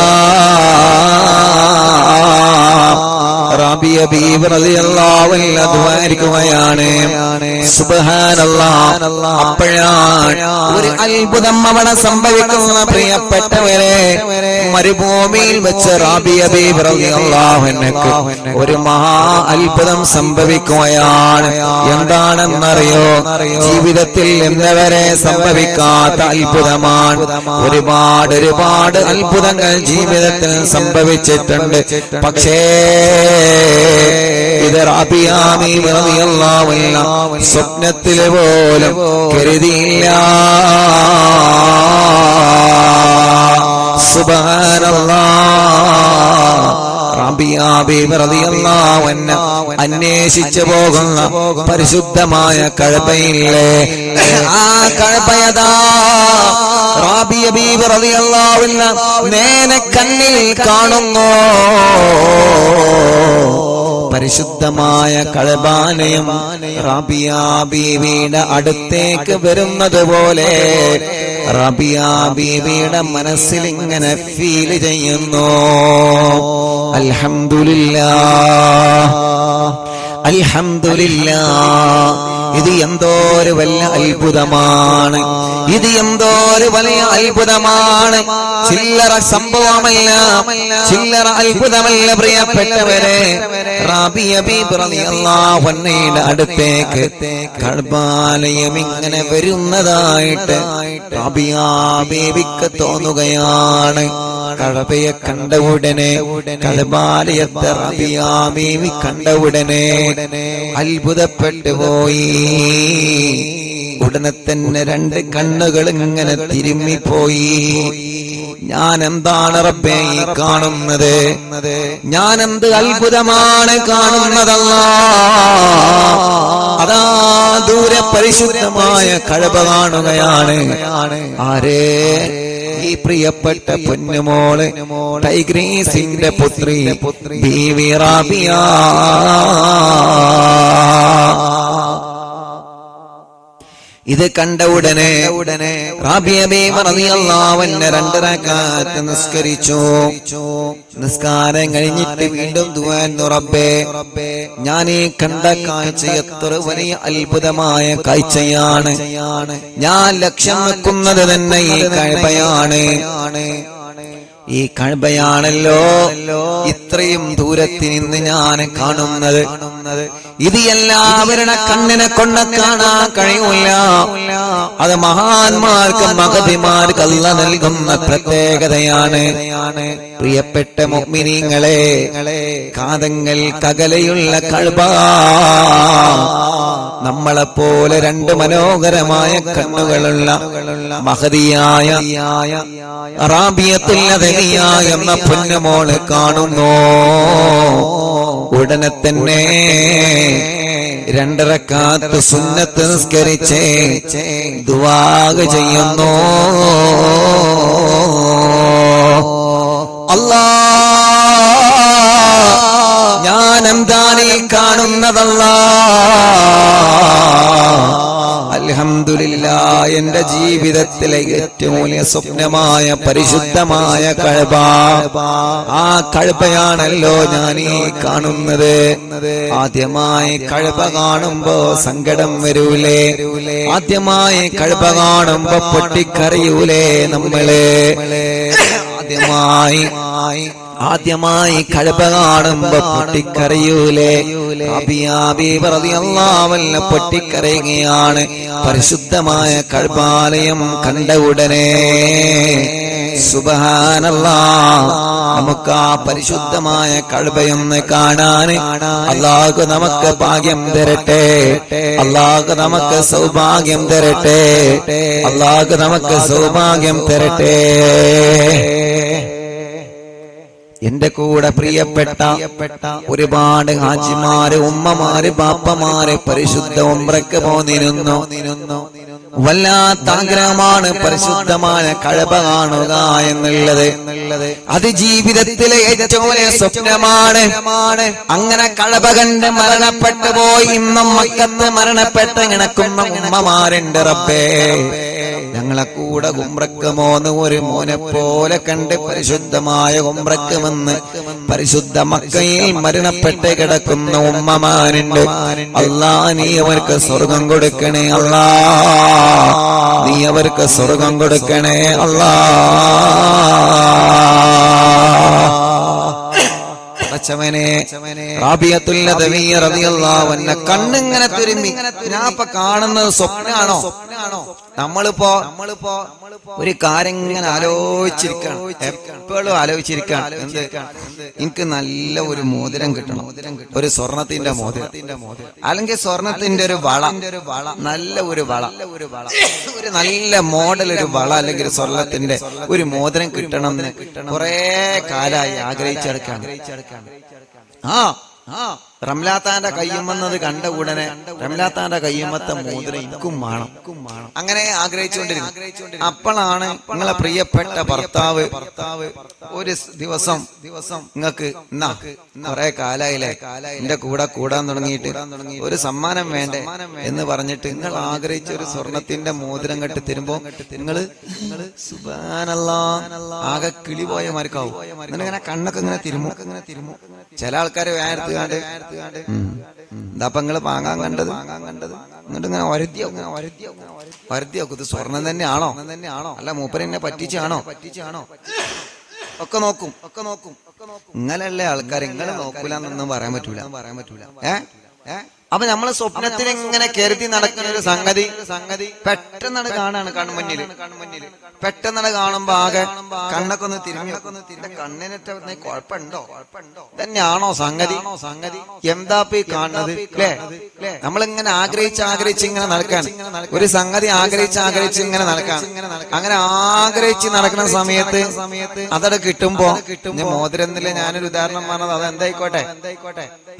S1: റാബിയ ബീബ് റളിയല്ലാഹു അൻഹ ദ്വാരിക്കുകയാണ് സുബ്ഹാനല്ലാഹ് അപ്പോഴാണ് ഒരു അത്ഭുതം അവിടെ സംഭവിക്കുന്ന പ്രിയപ്പെട്ടവരെ മരുഭൂമിയിൽ വെച്ച് റാബിയ ബീബ് റളിയല്ലാഹു അൻഹക്ക് ഒരു മഹാ അത്ഭുതം സംഭവിക്കുകയാണ് എന്താണെന്നറിയോ ജീവിതത്തിൽ ഇന്നവരെ സംഭവിക്കാത്ത അത്ഭുതമാണ് ഒരുപാട് ഒരുപാട് അത്ഭുതങ്ങൾ ജീവിതത്തിൽ സംഭവിച്ചിട്ടുണ്ട് പക്ഷേ ഇത് റാബിയാമി റളിയല്ലാഹു അൻഹ സ്വപ്നത്തില് പോലും കരുതിയില്ല സുബഹാനല്ലാഹ് അന്വേഷിച്ചു പോകുന്ന പരിശുദ്ധമായ കഴപ്പയില്ലേ ആ കഴപ്പയതാ റാബിയ ബീബ് റളിയല്ലാഹു അൻഹ നേരെ കണ്ണിൽ കാണുന്നു പരിശുദ്ധമായ കളബാലയം റാബിയ ബീവിയുടെ അടുത്തേക്ക് വരുന്നത് പോലെ റാബിയ ബീവിയുടെ മനസ്സിൽ ഇങ്ങനെ ഫീൽ ചെയ്യുന്നു അൽഹംദുലില്ലാ അൽഹംദുലില്ലാ ഇത് എന്തോ ഒരു വലിയ അത്ഭുതമാണ് ഇത് എന്തോ ഒരു വലിയ അത്ഭുതമാണ് ചില്ലറ സംഭവമല്ല ചില്ലറ അത്ഭുതമല്ല പ്രിയപ്പെട്ടവരെ റാബിയ ബീബ് റളിയല്ലാഹു അൻഹയുടെ അടുത്തേക്ക് കഅബാലയം ഇങ്ങനെ വരുന്നതായിട്ട് റാബിയ ബീബിക്ക് തോന്നുകയാണ് കഴബയെ കണ്ട ഉടനെ കഴബാലയത്തെ റാബിയ ബീവി കണ്ട ഉടനെ അത്ഭുതപ്പെട്ടു പോയി ഉടനെ തന്നെ രണ്ട് കണ്ണുകൾ ഇങ്ങനെ തിരുമ്മിപ്പോയി ഞാൻ എന്താണ് റബ്ബേ ഈ കാണുന്നത് ഞാൻ എന്ത് അത്ഭുതമാണ് കാണുന്നതല്ല അതാ പരിശുദ്ധമായ കഴപ കാണുകയാണ് ആരേ ഈ പ്രിയപ്പെട്ട പൊന്നുമോള് ടൈഗ്രീസിന്റെ പുത്രി ബീവി റാബിയ ഇത് കണ്ട ഉടനെ ഉടനെ റാബിയബീവറിയല്ലാവന്നെ രണ്ടരക്കാറ്റ് നിസ്കരിച്ചു നിസ്കാരം കഴിഞ്ഞിട്ട് വീണ്ടും ദുവാന്നു റബ്ബേ ഞാൻ ഈ കണ്ട കാഴ്ച എത്ര വലിയ അത്ഭുതമായ കാഴ്ചയാണ് ഞാൻ ലക്ഷ്യം വെക്കുന്നത് തന്നെ ഈ കഴിവയാണ് ഈ കഴബയാണല്ലോ ഇത്രയും ദൂരത്തിൽ നിന്ന് ഞാൻ കാണുന്നത് ഇത് എല്ലാവരുടെ കണ്ണിനെ കൊണ്ട് കാണാൻ കഴിയൂല അത് മഹാന്മാർക്ക് മഹതിമാർക്ക് അല്ല നൽകുന്ന പ്രത്യേകതയാണ് പ്രിയപ്പെട്ട മുഗ്മിനീങ്ങളെ കാതങ്ങൾ കകലയുള്ള കഴബ നമ്മളെപ്പോലെ രണ്ട് മനോഹരമായ കണ്ണുകളുള്ള മഹതിയായ റാബിയത്തുല്ലതനിയ എന്ന പൊന്നുമോള് കാണുന്നു ഉടനെ തന്നെ രണ്ടരക്കാത്ത് സുന്നത്ത് നിസ്കരിച്ച് ദുവാഗ് ചെയ്യുന്നു അല്ലാ ഞാൻ എന്താണ് ഈ കാണുന്നതല്ല അൽഹംദുലില്ല എന്റെ ജീവിതത്തിലെ ഏറ്റവും വലിയ സ്വപ്നമായ പരിശുദ്ധമായ കഴബ ആ കഴബയാണല്ലോ ഞാൻ ഈ കാണുന്നത് ആദ്യമായി കഴബ കാണുമ്പോ സങ്കടം വരൂലേ ആദ്യമായി കഴബ കാണുമ്പോ പൊട്ടിക്കറിയൂലേ നമ്മള് ആദ്യമായി ആദ്യമായി കഴപ കാണുമ്പോ പൊട്ടിക്കറിയൂലേ അള്ളാവല്ല പൊട്ടിക്കരയുകയാണ് പരിശുദ്ധമായ കഴപാലയം കണ്ട ഉടനെ സുബഹാനല്ലാ നമുക്ക് ആ പരിശുദ്ധമായ കഴപയൊന്ന് കാണാൻ അള്ളാഹു നമുക്ക് ഭാഗ്യം തരട്ടെ അള്ളാഹു നമുക്ക് സൗഭാഗ്യം തരട്ടെ അള്ളാഹു നമുക്ക് സൗഭാഗ്യം തരട്ടെ എന്റെ കൂടെ പ്രിയപ്പെട്ട ഒരുപാട് ഹാജിമാര് ഉമ്മമാര് ബാപ്പമാര് പരിശുദ്ധ ഉമ്രക്ക് പോന്നിരുന്നു വല്ലാത്ത ആഗ്രഹമാണ് പരിശുദ്ധമായ കഴപ കാണുക എന്നുള്ളത് അത് ജീവിതത്തിലെ ഏറ്റവും വലിയ സ്വപ്നമാണ് അങ്ങനെ കഴപ കണ്ട് മരണപ്പെട്ടു പോയി ഇന്നും മക്കത്ത് മരണപ്പെട്ട് കിടക്കുന്ന ഉമ്മമാരുണ്ട് റബ്ബേ ഞങ്ങളെ കൂടെ ഉമ്രക്ക് മോന്ന് ഒരു മോനെ പോലെ കണ്ട് പരിശുദ്ധമായ ഉമ്രക്ക് വന്ന് പരിശുദ്ധ മക്കയിൽ മരണപ്പെട്ട് കിടക്കുന്ന ഉമ്മമാരുണ്ട് അല്ലാ നീ അവർക്ക് സ്വർഗം കൊടുക്കണേ അല്ലാ നീ അവർക്ക് സ്വർഗം കൊടുക്കണേ അല്ലാ പടച്ചവനെ റാബിയത്തുല്ലതവീയറിയല്ലാവന്നെ കണ്ണിങ്ങനെ തിരുമ്മി ഞാൻ ഇപ്പൊ കാണുന്നത് സ്വപ്നാണോ നമ്മളിപ്പോ നമ്മളിപ്പോ ഒരു കാര്യം ഇങ്ങനെ ആലോചിച്ചിരിക്കണം എപ്പോഴും ആലോചിച്ചിരിക്കണം എന്ത് എനിക്ക് നല്ല ഒരു മോതിരം കിട്ടണം ഒരു സ്വർണത്തിന്റെ മോതിരം അല്ലെങ്കിൽ സ്വർണത്തിന്റെ ഒരു വള നല്ല ഒരു വള ഒരു നല്ല മോഡൽ ഒരു വള അല്ലെങ്കിൽ ഒരു സ്വർണത്തിന്റെ ഒരു മോതിരം കിട്ടണം എന്ന് കുറെ കാലായി ആഗ്രഹിച്ചെടുക്കാണ് ആ ആ റംലാത്താന്റെ കയ്യുമെന്നത് കണ്ട ഉടനെ റംലാത്താന്റെ കയ്യുമത്തെ മോതിരം എനിക്കും വേണം അങ്ങനെ ആഗ്രഹിച്ചുകൊണ്ടിരുന്നു അപ്പോഴാണ് നിങ്ങളെ പ്രിയപ്പെട്ട ഭർത്താവ് ഭർത്താവ് ഒരു ദിവസം ദിവസം നിങ്ങൾക്ക് എന്നാ കുറെ കാലായില്ലേ എന്റെ കൂടെ കൂടാൻ തുടങ്ങിയിട്ട് ഒരു സമ്മാനം വേണ്ടേ എന്ന് പറഞ്ഞിട്ട് നിങ്ങൾ ആഗ്രഹിച്ച ഒരു സ്വർണത്തിന്റെ മോതിരം കെട്ടി തരുമ്പോ നിങ്ങള് നിങ്ങള് സുബാനല്ലാ ആകെ കിളി പോയ മാർക്കാവും എന്നിങ്ങനെ കണ്ണൊക്കെ ഇങ്ങനെ തിരുമോ ഇങ്ങനെ തിരുമോ ചില ആൾക്കാര് വേർത്തുകാണ്ട് എന്താ നിങ്ങള് വാങ്ങാൻ കണ്ടത് വാങ്ങാൻ കണ്ടത് എന്നിട്ട് ഇങ്ങനെ ഒരത്തിയോ ഇങ്ങനെ ഒരത്തിയോ ഒരത്തിയോ ഇത് സ്വർണം തന്നെയാണോ തന്നെയാണോ അല്ല മൂപ്പര് എന്നെ പറ്റിച്ചാണോ പറ്റിച്ചാണോ ഒക്കെ നോക്കും ഒക്കെ നോക്കും ഇങ്ങനെയുള്ള ആൾക്കാർ ഇങ്ങനെ നോക്കൂല എന്നൊന്നും പറയാൻ പറ്റൂല പറയാൻ പറ്റൂല ഏ ഏ അപ്പൊ നമ്മള് സ്വപ്നത്തിൽ ഇങ്ങനെ കരുതി നടക്കുന്ന ഒരു സംഗതി സംഗതി പെട്ടെന്നാണ് കാണാണ് കൺമുന്നിൽ കൺമുന്നിൽ പെട്ടെന്നാണ് കാണുമ്പോ ആകെ കണ്ണൊക്കെ ഒന്ന് തിരിഞ്ഞു തിരിഞ്ഞ കണ്ണിനറ്റ കുഴപ്പമുണ്ടോ കുഴപ്പമുണ്ടോ തന്നെയാണോ സംഗതി സംഗതി എന്താ ഇപ്പൊ ഈ കാണുന്നത് അല്ലേ നമ്മളിങ്ങനെ ആഗ്രഹിച്ച് ആഗ്രഹിച്ച് ഇങ്ങനെ നടക്കാൻ ഒരു സംഗതി ആഗ്രഹിച്ച് ആഗ്രഹിച്ച് ഇങ്ങനെ നടക്കാൻ അങ്ങനെ ആഗ്രഹിച്ച് നടക്കുന്ന സമയത്ത് അതവിടെ കിട്ടുമ്പോ കിട്ടും മോതിരം എന്നില്ല ഞാനൊരു ഉദാഹരണം പറഞ്ഞത് അത് എന്തായിക്കോട്ടെ എന്തായിക്കോട്ടെ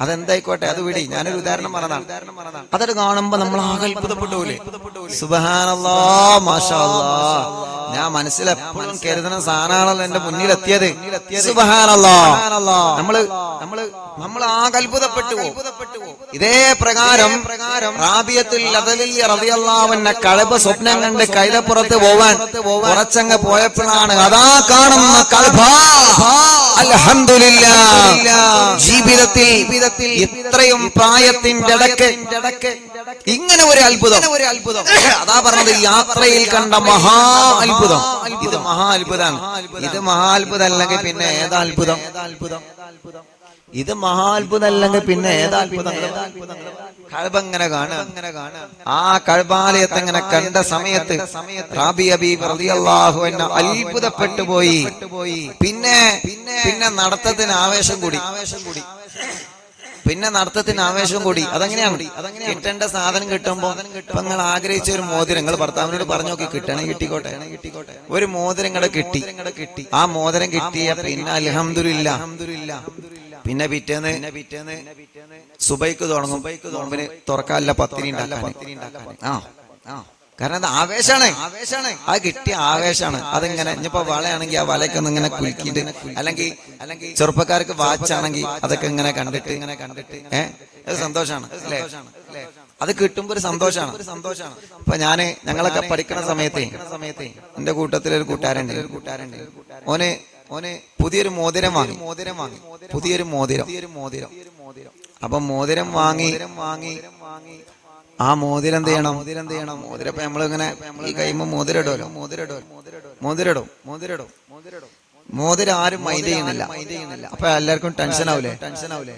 S1: അതെന്തായിക്കോട്ടെ അത് വിടി ഞാനൊരു ഉദാഹരണം പറഞ്ഞതാണ് അതൊരു കാണുമ്പോ നമ്മൾ ആകെ അത്ഭുതപ്പെട്ടൂലേ സുബഹാനല്ലാ മാഷാ അല്ലാ. ഞാൻ മനസ്സിലെപ്പോഴും കരുതുന്ന സാധനമാണല്ലോ എന്റെ മുന്നിൽ എത്തിയത് സുബഹാനല്ലാ നമ്മള് നമ്മള് നമ്മൾ ആകെ അത്ഭുതപ്പെട്ടു പോകും ഇതേ പ്രകാരം റാബിയത്തിൽ റതിയല്ലാവന്നെ കഴബ് സ്വപ്നം കണ്ട് കൈതപ്പുറത്ത് പോവാൻ കുറച്ചങ്ങ് പോയപ്പോഴാണ് അതാ കാണുന്ന കൽഭ അൽഹംദുലില്ലാ ജീവിതത്തിൽ ജീവിതത്തിൽ ഇത്രയും പ്രായത്തിന്റെ ഇടക്ക് ഇങ്ങനെ ഒരു അത്ഭുതം ഒരു അത്ഭുതം അതാ പറഞ്ഞത് യാത്രയിൽ കണ്ട മഹാ അത്ഭുതം ഇത് മഹാ അത്ഭുതമാണ് ഇത് മഹാ അത്ഭുതം അല്ലെങ്കിൽ പിന്നെ ഏതാ അത്ഭുതം ഇത് മഹാത്ഭുതം അല്ലെങ്കിൽ പിന്നെ ഏതാ അത്ഭുതം കഴബ ഇങ്ങനെ കാണുക ആ കഴബാലയത്തെ ഇങ്ങനെ കണ്ട സമയത്ത് റാബി അബീബ് റളിയല്ലാഹു അൻഹു അത്ഭുതപ്പെട്ടു പോയി പിന്നെ പിന്നെ നടത്തത്തിന് ആവേശം കൂടി പിന്നെ നടത്തത്തിന് ആവേശം കൂടി അതെങ്ങനെയാണ് കിട്ടേണ്ട സാധനം കിട്ടുമ്പോ ഇപ്പൊ നിങ്ങൾ ആഗ്രഹിച്ച ഒരു മോതിരം നിങ്ങൾ ഭർത്താവിനോട് പറഞ്ഞു നോക്കി കിട്ടണേ കിട്ടിക്കോട്ടെ കിട്ടിക്കോട്ടെ ഒരു മോതിരം ഇങ്ങടെ കിട്ടി കിട്ടി ആ മോതിരം കിട്ടിയ പിന്നെ അലഹമില്ല പിന്നെ പിറ്റേന്ന് പിറ്റേന്ന് സുബൈക്ക് തുടങ്ങും നോമ്പിന് തുറക്കാല്ല പത്തിരി ഉണ്ടാക്കാൻ ആ ആ കാരണം അത് ആവേശാണ് ആവേശാണ് അത് കിട്ടിയ ആവേശാണ് അതിങ്ങനെ ഇനിയിപ്പോ വളയാണെങ്കിൽ ആ വലയൊക്കെ ഒന്ന് ഇങ്ങനെ കുലുക്കിയിട്ട് അല്ലെങ്കിൽ അല്ലെങ്കിൽ ചെറുപ്പക്കാർക്ക് വാച്ചാണെങ്കിൽ അതൊക്കെ ഇങ്ങനെ കണ്ടിട്ട് ഇങ്ങനെ കണ്ടിട്ട് ഏഹ് അത് സന്തോഷാണ് അല്ലേ അത് കിട്ടുമ്പോ ഒരു സന്തോഷാണ് സന്തോഷാണ് ഇപ്പൊ ഞാന് ഞങ്ങളൊക്കെ പഠിക്കുന്ന സമയത്തെ സമയത്തെ എന്റെ കൂട്ടത്തിലൊരു കൂട്ടുകാരുണ്ട് ഒരു കൂട്ടുകാരുണ്ട് ഓന് ഓന് പുതിയൊരു മോതിരം വാങ്ങി മോതിരം വാങ്ങി പുതിയൊരു മോതിരം പുതിയൊരു മോതിരം അപ്പൊ മോതിരം വാങ്ങി വാങ്ങി ആ മോതിരം എന്ത് ചെയ്യണം മോതിരം എന്ത് ചെയ്യണം മോതിരം ഇപ്പൊ നമ്മളിങ്ങനെ ഈ കൈമ്പോ മോതിരം ഇടുമല്ലോ മോതിരം ഇടും മോതിരം മോതിരം ഇടും മോതിരം മോതിരം ആരും മൈൻഡ് ചെയ്യുന്നില്ല മൈൻഡ് ചെയ്യുന്നില്ല അപ്പൊ എല്ലാവർക്കും ടെൻഷൻ ആവൂലേ ടെൻഷൻ ആവൂലേ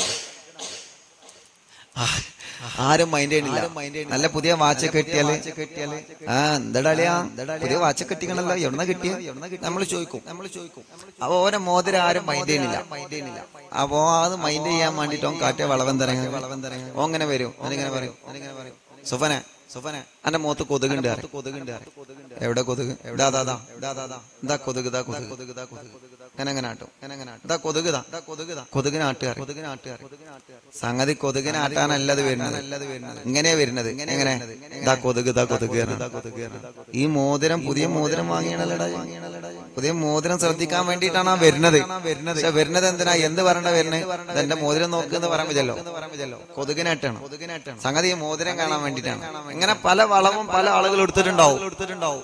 S1: ആരും മൈൻഡ് ചെയ്യണില്ല നല്ല പുതിയ വാച്ച് കെട്ടിയാല് കെട്ടിയാല് ആ എന്താടാളിയാ പുതിയ വാച്ച് കെട്ടിക്കണല്ലോ എവിടുന്ന കിട്ടിയ നമ്മൾ ചോദിക്കും നമ്മൾ ചോദിക്കും അപ്പൊ ഓരോ മോതിരം ആരും മൈൻഡ് ചെയ്യണില്ല മൈൻഡ് ചെയ്യണില്ല അപ്പൊ അത് മൈൻഡ് ചെയ്യാൻ വേണ്ടിട്ട് ഓൻ കാറ്റിയ വളവൻ തരങ്ങ വളവൻ തരങ്ങ ഓ അങ്ങനെ വരും ഓനിങ്ങനെ പറയും ഓനിങ്ങനെ പറയും സുഫനെ സുഫനെ എന്റെ മുഖത്ത് കൊതുകുണ്ട് പറയും. കൊതുകുണ്ട് പറയും. എവിടെ കൊതുക് എവിടെ അതാ അതാ എവിടെ അതാ അതാ എന്താ കൊതുക് ഇതാ കൊതുക് കൊതുക് ഇതാ കൊതുക് അങ്ങനെ അങ്ങനെ ആട്ടും അങ്ങനെ അങ്ങനെ ആട്ടും ഇതാ കൊതുക് ഇതാ ഇതാ കൊതുക് ഇതാ കൊതുകിനാട്ടുകാർ കൊതുകിനാട്ടുകാർ സംഗതി കൊതുകിനാട്ടാനല്ല അത് വരുന്നത് ഇങ്ങനെ വരുന്നത് എങ്ങനെ ഇതാ കൊതുക് ഇതാ കൊതുക് ഇതാ കൊതുക് ഈ മോതിരം പുതിയ മോതിരം വാങ്ങിയാണല്ലടാ പുതിയ മോതിരം ശ്രദ്ധിക്കാൻ വേണ്ടിയിട്ടാണ് ആ വരുന്നത് പക്ഷെ വരുന്നത് എന്തിനാ എന്ത് പറയണ്ട വരുന്നത് എന്റെ മോതിരം നോക്കുന്ന പറയാൻ പറ്റല്ലോ കൊതുകിനാട്ടാണ് സംഗതി ഈ മോതിരം കാണാൻ വേണ്ടിയിട്ടാണ് ഇങ്ങനെ പല വളവും പല ആളുകൾ എടുത്തിട്ടുണ്ടാവും എടുത്തിട്ടുണ്ടാവും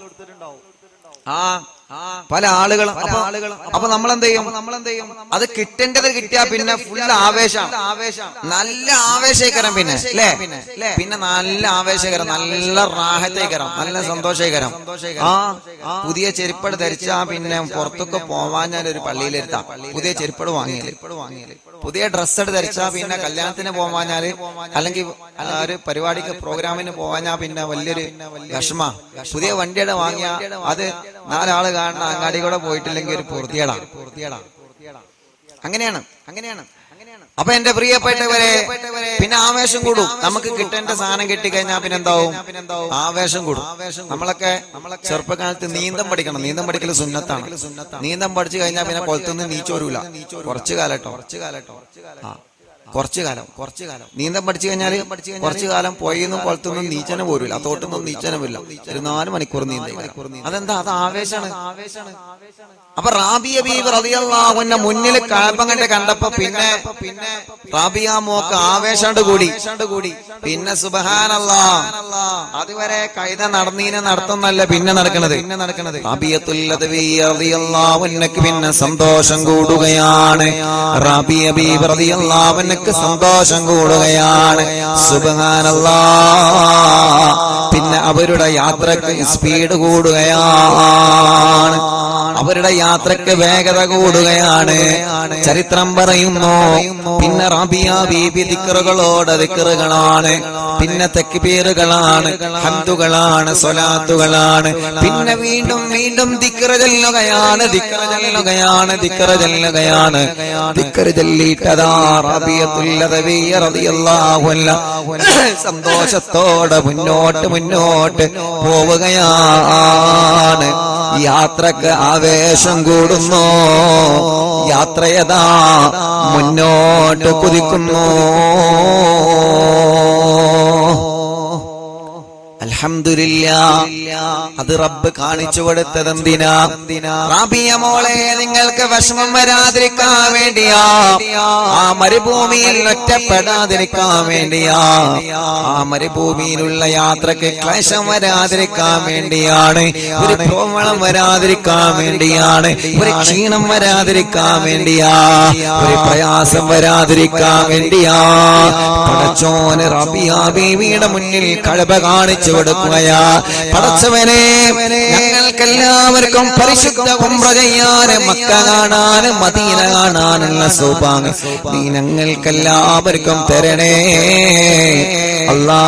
S1: ആ പല ആളുകളും അപ്പൊ അപ്പൊ നമ്മൾ എന്ത് ചെയ്യും നമ്മൾ എന്ത് ചെയ്യും അത് കിട്ടേണ്ടത് കിട്ടിയാ പിന്നെ ഫുൾ ആവേശം ആവേശം നല്ല ആവേശേക്കരം പിന്നെ അല്ലേ പിന്നെ നല്ല ആവേശകരം നല്ല റാഹത്തേക്കരം നല്ല സന്തോഷേക്കരം ആ പുതിയ ചെരുപ്പട് ധരിച്ചാ പിന്നെ പുറത്തൊക്കെ പോവാൻ ഞാൻ ഒരു പള്ളിയിലെടുത്താം പുതിയ ചെരുപ്പട് വാങ്ങിയാല് പുതിയ ഡ്രസ്സ് എടുത്ത് ധരിച്ചാ പിന്നെ കല്യാണത്തിന് പോവാഞ്ഞാല് അല്ലെങ്കിൽ ആ ഒരു പരിപാടിക്ക് പ്രോഗ്രാമിന് പോവാഞ്ഞാ പിന്നെ വലിയൊരു വിഷമ പുതിയ വണ്ടിയുടെ വാങ്ങിയ അത് നാലാള് കാണുന്ന അങ്ങാടി കൂടെ പോയിട്ടില്ലെങ്കിൽ ഒരു പൂർത്തിയടാ പൂർത്തിയടാ അങ്ങനെയാണ് അങ്ങനെയാണ് അപ്പൊ എന്റെ പ്രിയപ്പെട്ടവരെ പിന്നെ ആവേശം കൂടും നമുക്ക് കിട്ടേണ്ട സാധനം കിട്ടിക്കഴിഞ്ഞാൽ പിന്നെ എന്താവും ആവേശം കൂടും നമ്മളൊക്കെ ചെറുപ്പകാലത്ത് നീന്തം പഠിക്കണം നീന്തം പഠിക്കൽ സുന്നത്താണ് നീന്തം പഠിച്ചു കഴിഞ്ഞാൽ പിന്നെ കുളത്തുനിന്ന് നീച്ചോരൂല കുറച്ചു കാലട്ടോ കുറച്ചു കാലട്ടോ ആ കുറച്ചു കാലം കുറച്ചു കാലം നീന്തം പഠിച്ചു കഴിഞ്ഞാല് കുറച്ചു കാലം പുഴയൊന്നും കുളത്തൊന്നും നീച്ചനെ പോരില്ല തോട്ടൊന്നും നീച്ചനെ വരില്ല ഒരു നാല് മണിക്കൂർ നീന്തം അതെന്താ അത് ആവേശാണ് അപ്പൊ റാബിയ ബീബ് റളിയല്ലാഹുവിന്റെ മുന്നിൽ കഴപ്പം കണ്ട് കണ്ടപ്പോ പിന്നെ പിന്നെ റാബിയ മോക്ക് ആവേശാണ്ട് കൂടി കൂടി പിന്നെ സുബഹാനല്ലാ അതുവരെ കൈത നടന്നീനെ നടത്തുന്നല്ല പിന്നെ നടക്കണത് പിന്നെ നടക്കണത് റാബിയത്തുല്ലതവിയറിയല്ലാവനക്ക് പിന്നെ സന്തോഷം കൂടുകയാണ് റാബിയ ബീബ് റളിയല്ലാഹുവിനക്ക് സന്തോഷം കൂടുകയാണ് സുബഹാനല്ലാ പിന്നെ അവരുടെ യാത്രക്ക് സ്പീഡ് കൂടുകയാണ് അവരുടെ യാത്രക്ക് വേഗത കൂടുകയാണ് ചരിത്രം പറയുന്നു പിന്നെ റാബിയ ബീബി ദിക്കറുകളോട് ദിക്കറുകളാണ് പിന്നെ തെക്കുപേറുകളാണ് ഹന്തുകളാണ് സ്വലാത്തുകളാണ് പിന്നെ വീണ്ടും വീണ്ടും ദിക്കറ ചെല്ലുകയാണ് ദിക്കറ ചെല്ലുകയാണ് ദിക്കറ ചെല്ലുകയാണ് ദിക്കറ് ചെല്ലിട്ടതാ റാബിയത്തുല്ലതവിയറിയല്ലാഹുല്ല സന്തോഷത്തോടെ മുന്നോട്ട് മുന്നോട്ട് പോവുകയാണ് യാത്രക്ക് ആവേശം കൂടുന്നു യാത്രയതാ മുന്നോട്ട് കുതിക്കുന്നു അൽഹംദുലില്ലാ അത് റബ്ബ് കാണിച്ചു കൊടുത്തത് എന്തിനാ റാബിയ മോളെ നിങ്ങൾക്ക് വിഷമം വരാതിരിക്കാൻ വേണ്ടിയാ ആ മരുഭൂമിയിൽ ഒറ്റപ്പെടാതിരിക്കാൻ വേണ്ടിയാ ആ മരുഭൂമിയിലുള്ള യാത്രക്ക് ക്ലേശം വരാതിരിക്കാൻ വേണ്ടിയാണ് ഒരു പ്രോമളം വരാതിരിക്കാൻ വേണ്ടിയാണ് ഒരു ക്ഷീണം വരാതിരിക്കാൻ വേണ്ടിയാ ഒരു പ്രയാസം വരാതിരിക്കാൻ വേണ്ടിയാ പടച്ചോന് റബിയ ബീവിയുടെ മുന്നിൽ കഴപ കാണിച്ചു കൊടുക്കുകയാ പടച്ചവനെ ഞങ്ങൾക്കെല്ലാവർക്കും പരിശുദ്ധ ഉംറ ചെയ്യാന് മക്ക കാണാന് മദീന കാണാനുള്ള സൗഭാഗ്യം നീ ഞങ്ങൾക്കെല്ലാവർക്കും തരണേ അല്ലാ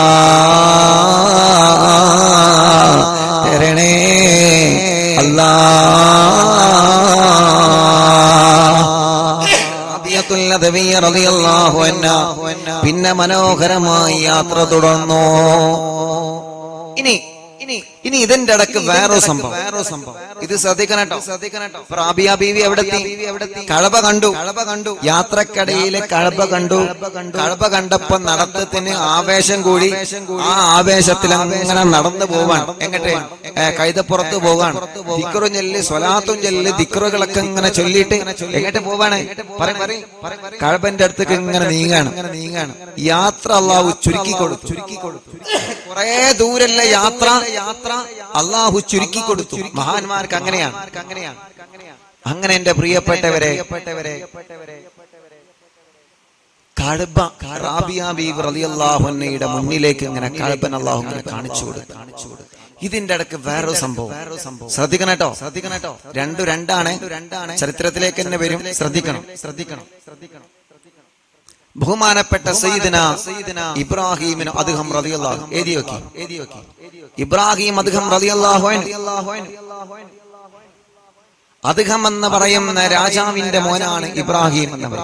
S1: തരണേ അല്ലാ റബിയത്തുൽ നദവി റളിയല്ലാഹു അൻഹ പിന്നെ മനോഹരമായി യാത്ര തുടർന്നു ഇനി ഇനി ഇനി ഇതിന്റെ ഇടക്ക് വേറൊരു സംഭവം വേറൊരു സംഭവം ഇത് ശ്രദ്ധിക്കണം കേട്ടോ ശ്രദ്ധിക്കണം കേട്ടോ റാബിയ ബീവി എവിടെ കഴബ കണ്ടു കഴബ കണ്ടു യാത്രക്കടയിലെ കഴബ കണ്ടു കഴബ കണ്ടപ്പോ നടത്തത്തിന് ആവേശം കൂടി ആ ആവേശത്തിൽ അങ്ങനെ നടന്നു പോവാൻ എങ്ങട്ടെ ഏ, കൈതപ്പുറത്ത് പോകാൻ ദിക്റും ചൊല്ലി സ്വലാത്തും ചൊല്ലി ദിക്റുകളൊക്കെ ഇങ്ങനെ ചൊല്ലിയിട്ട് എങ്ങോട്ട് പോവാണ് കഴബന്റെ അടുത്തേക്ക് ഇങ്ങനെ നീങ്ങാണ് നീങ്ങാണ് യാത്ര അള്ളാഹു ചുരുക്കി കൊടുത്തു ചുരുക്കി കൊടുത്തു കുറെ ദൂരല്ല യാത്ര യാത്ര അള്ളാഹു ചുരുക്കി കൊടുത്തു മഹാന്മാർക്ക് അങ്ങനെയാണ് അങ്ങനെയാണ് അങ്ങനെ എന്റെ പ്രിയപ്പെട്ടവരെ കഴബ റാബിയ ബീബ് റളിയല്ലാഹു അൻഹയുടെ മുന്നിലേക്ക് ഇങ്ങനെ കഴബൻ അള്ളാഹു ഇങ്ങനെ കാണിച്ചു കൊടുത്തു കാണിച്ചു കൊടുത്തു ഇതിന്റെ ഇടക്ക് വേറൊരു സംഭവം ശ്രദ്ധിക്കണം കേട്ടോ ശ്രദ്ധിക്കണം കേട്ടോ രണ്ടു രണ്ടാണ് രണ്ടാണ് ചരിത്രത്തിലേക്ക് തന്നെ വരും ശ്രദ്ധിക്കണം ശ്രദ്ധിക്കണം ശ്രദ്ധിക്കണം ബഹുമാനപ്പെട്ട സയ്യിദിന ഇബ്രാഹിമിന് അദ്ദേഹം റളിയല്ലാഹു എഴുതി വെക്കി എഴുതി വെക്കി ഇബ്രാഹിം അദ്ദേഹം റളിയല്ലാഹു അൻഹു അദ്ദേഹം എന്ന് പറയുന്ന രാജാവിന്റെ മോനാണ് ഇബ്രാഹിം എന്നവർ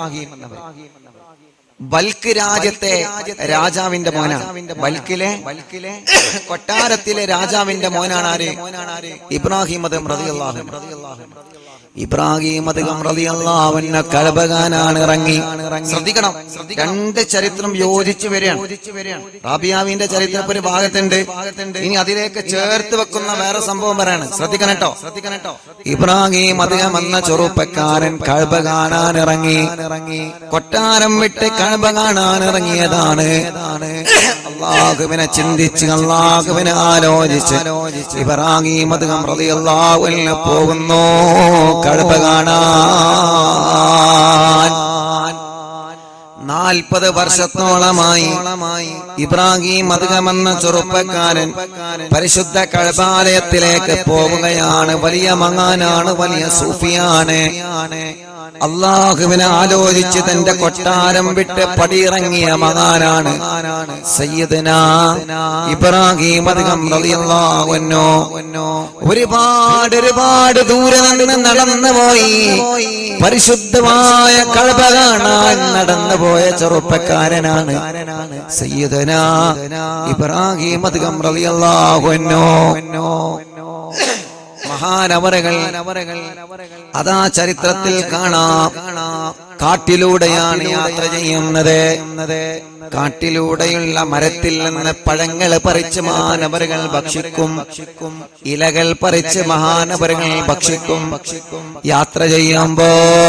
S1: ബൽക്ക് രാജ്യത്തെ രാജാവിന്റെ മോനാണ് ബൽക്കിലെ ബൽക്കിലെ കൊട്ടാരത്തിലെ രാജാവിന്റെ മോനാണ് ആര് ഇബ്രാഹിം അദ്ദേഹം റളിയല്ലാഹു അൻഹു ഇബ്രാഹിം അധികം റളിയല്ലാഹുവിനെ കഴബകാനാണ് ഇറങ്ങി ശ്രദ്ധിക്കണം രണ്ട് ചരിത്രം യോജിച്ചു വരികയാണ് റാബിയാവിന്റെ ചരിത്രം ഒരു ഭാഗത്തുണ്ട് ഇനി അതിലേക്ക് ചേർത്ത് വെക്കുന്ന വേറെ സംഭവം പറയാണ് ശ്രദ്ധിക്കണം കേട്ടോ ശ്രദ്ധിക്കണം കേട്ടോ ഇബ്രാഹിം അധികം എന്ന ചെറുപ്പക്കാരൻ കഴബ കാണാൻ ഇറങ്ങി ഇറങ്ങി കൊട്ടാരം വിട്ട് കഴബ കാണാൻ ഇറങ്ങിയതാണ് അള്ളാഹുവിനെ ചിന്തിച്ച് അള്ളാഹുവിനെ ആലോചിച്ച് ഇബ്രാഹിം അധികം റളിയല്ലാഹുവിനെ പോകുന്നു കഴബ കാണാൻ നാൽപ്പത് വർഷത്തോളമായി ഇബ്രാഹിം അധികമെന്ന ചെറുപ്പക്കാരൻ പരിശുദ്ധ കഴബാലയത്തിലേക്ക് പോവുകയാണ് വലിയ മങ്ങാനാണ് വലിയ സൂഫിയാണ് അള്ളാഹുവിനെ ആലോചിച്ച് തന്റെ കൊട്ടാരം വിട്ട് പടിയിറങ്ങിയ മകാനാണ് സയ്യിദന ഇബ്രാഹിം അധികം റളിയല്ലാഹുവന്നോ ഒരുപാട് ഒരുപാട് ദൂരെ നിന്ന് നടന്നു പോയി പരിശുദ്ധമായ കഴബ കാണാൻ നടന്നു പോയ ചെറുപ്പക്കാരനാണ് സയ്യിദന ഇബ്രാഹിം അധികം റളിയല്ലാഹുവന്നോ മഹാനവരകൾ അതാ ചരിത്രത്തിൽ കാണാം കാട്ടിലൂടെയാണ് യാത്ര ചെയ്യുന്നത് കാട്ടിലൂടെയുള്ള മരത്തിൽ നിന്ന് പഴങ്ങൾ പറിച്ച് മഹാനവറുകൾ ഭക്ഷിക്കും ഇലകൾ പറിച്ച് മഹാനവറുകൾ ഭക്ഷിക്കും യാത്ര ചെയ്യുമ്പോ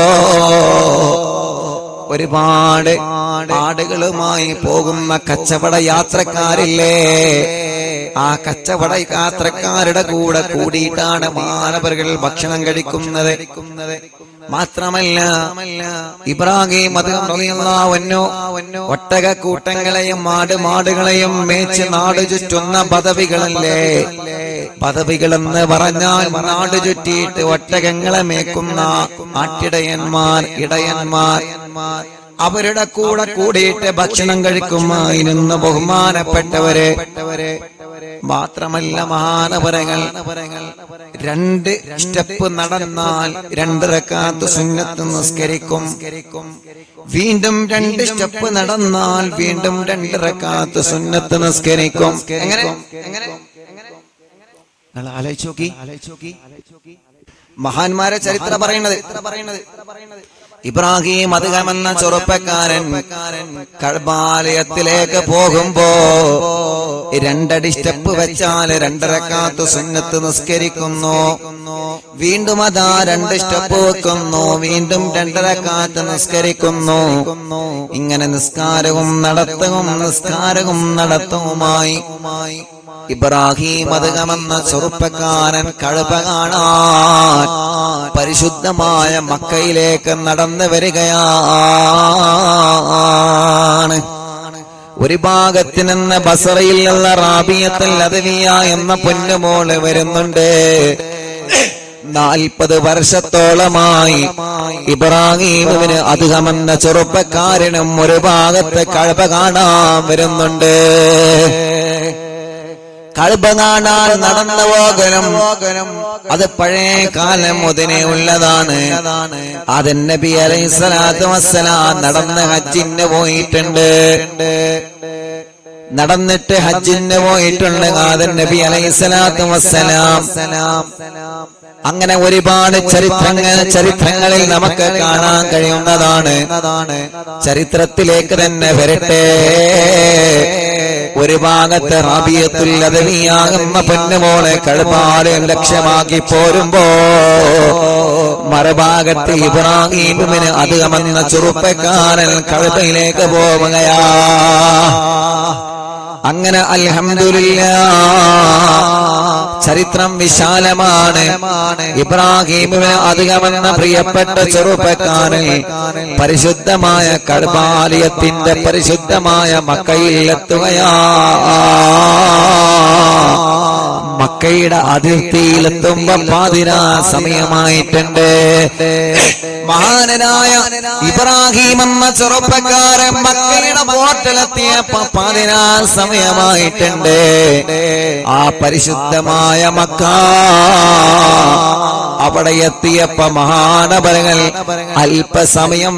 S1: ഒരുപാട് ആടുകളുമായി പോകുന്ന കച്ചവട യാത്രക്കാരില്ലേ ആ കച്ചവട യാത്രക്കാരുടെ കൂടെ കൂടിയിട്ടാണ് മാനവர்கள் ഭക്ഷണം കഴിക്കുന്നത് മാത്രമല്ല ഇബ്രാഹിം അതിനോ ഒട്ടക കൂട്ടങ്ങളെയും മാട് മാടുകളെയും മേച്ച് നാട് ചുറ്റുന്ന പദവികളല്ലേ പദവികളെന്ന് പറഞ്ഞാൽ നാട് ചുറ്റിയിട്ട് ഒട്ടകങ്ങളെ മേക്കുന്ന ആട്ടിടയന്മാർ ഇടയന്മാർ അവരുടെ കൂടെ കൂടിയിട്ട് ഭക്ഷണം കഴിക്കുമായിരുന്നു ബഹുമാനപ്പെട്ടവരെ മാത്രമല്ല മഹാനപരങ്ങൾ രണ്ട് സ്റ്റെപ്പ് നടന്നാൽ രണ്ട് റക്കാത്ത് സുന്നത്ത് നിസ്കരിക്കും വീണ്ടും രണ്ട് സ്റ്റെപ്പ് നടന്നാൽ വീണ്ടും രണ്ട് റക്കാത്ത് സുന്നത്ത് നിസ്കരിക്കും എങ്ങനെ എങ്ങനെ നിങ്ങൾ ആലോചിച്ചോക്കി മഹാന്മാരെ ചരിത്രം പറയുന്നത് ഇബ്രാഹിം അധികമെന്ന ചെറുപ്പക്കാരൻ കഴബാലയത്തിലേക്ക് പോകുമ്പോ രണ്ടടി സ്റ്റെപ്പ് വെച്ചാൽ രണ്ടരക്കാത്ത് സുന്നത്ത് നിസ്കരിക്കുന്നു വീണ്ടും അതാ രണ്ട് സ്റ്റെപ്പ് വെക്കുന്നു വീണ്ടും രണ്ടരക്കാത്ത് നിസ്കരിക്കുന്നു ഇങ്ങനെ നിസ്കാരവും നടത്തവും നിസ്കാരവും നടത്തവുമായി ഇബ്രാഹിം അധികമെന്ന ചെറുപ്പക്കാരൻ കഴുപ കാണാൻ പരിശുദ്ധമായ മക്കയിലേക്ക് നടന്നു വരികയാണ് ഒരു ഭാഗത്ത് നിന്ന് ബസറയിൽ നിന്ന് റാബിയത്തിൽ അദവിയ എന്ന പൊന്നുമോള് വരുന്നുണ്ട് നാൽപ്പത് വർഷത്തോളമായി ഇബ്രാഹിമിന് അധികമെന്ന ചെറുപ്പക്കാരനും ഒരു ഭാഗത്ത് കഴപ കാണാൻ വരുന്നുണ്ട് കഴുപ കാണാൻ നടന്നു പോകലും അത് പഴയ കാലം മുതലേ ഉള്ളതാണ് അത് നബി അലൈഹി സ്വലാത്തു വസ്സലാം നടന്ന് ഹജ്ജിന് പോയിട്ടുണ്ട് നടന്നിട്ട് ഹജ്ജിന് പോയിട്ടുണ്ട് ആദൻ നബി അലൈഹി സ്വലാത്തു വസ്സലാം അങ്ങനെ ഒരുപാട് ചരിത്രങ്ങൾ ചരിത്രങ്ങളിൽ നമുക്ക് കാണാൻ കഴിയുന്നതാണ് ചരിത്രത്തിലേക്ക് തന്നെ വരട്ടെ ഒരു ഭാഗത്ത് റാബിയത്തുൽ അദവിയാകുന്ന പൊന്നുമോളെ കഴുപാട് ലക്ഷ്യമാക്കി പോരുമ്പോ മറുഭാഗത്ത് ഇബ്രാഹിമിന് അധികമെന്ന ചെറുപ്പക്കാരൻ കഴുതയിലേക്ക് പോവുകയാ അങ്ങനെ അൽഹംദുലില്ല ചരിത്രം വിശാലമാണ് ഇബ്രാഹിമിന് അധികമെന്ന പ്രിയപ്പെട്ട ചെറുപ്പക്കാരൻ പരിശുദ്ധമായ കടുപാലയത്തിന്റെ പരിശുദ്ധമായ മക്കയിൽ എത്തുകയാ മക്കയുടെ അതിർത്തിയിലെത്തുമ്പോ പാതിരാ സമയമായിട്ടുണ്ട് മഹാനനായ ഇബ്രാഹിം എന്ന ചെറുപ്പക്കാരൻ മക്കയുടെ ബോട്ടിലെത്തിയപ്പോ പാതിരാ സമയമായിട്ടുണ്ട് ആ പരിശുദ്ധമായ മക്ക അവിടെ എത്തിയപ്പോ മഹാനപരങ്ങൾ അല്പസമയം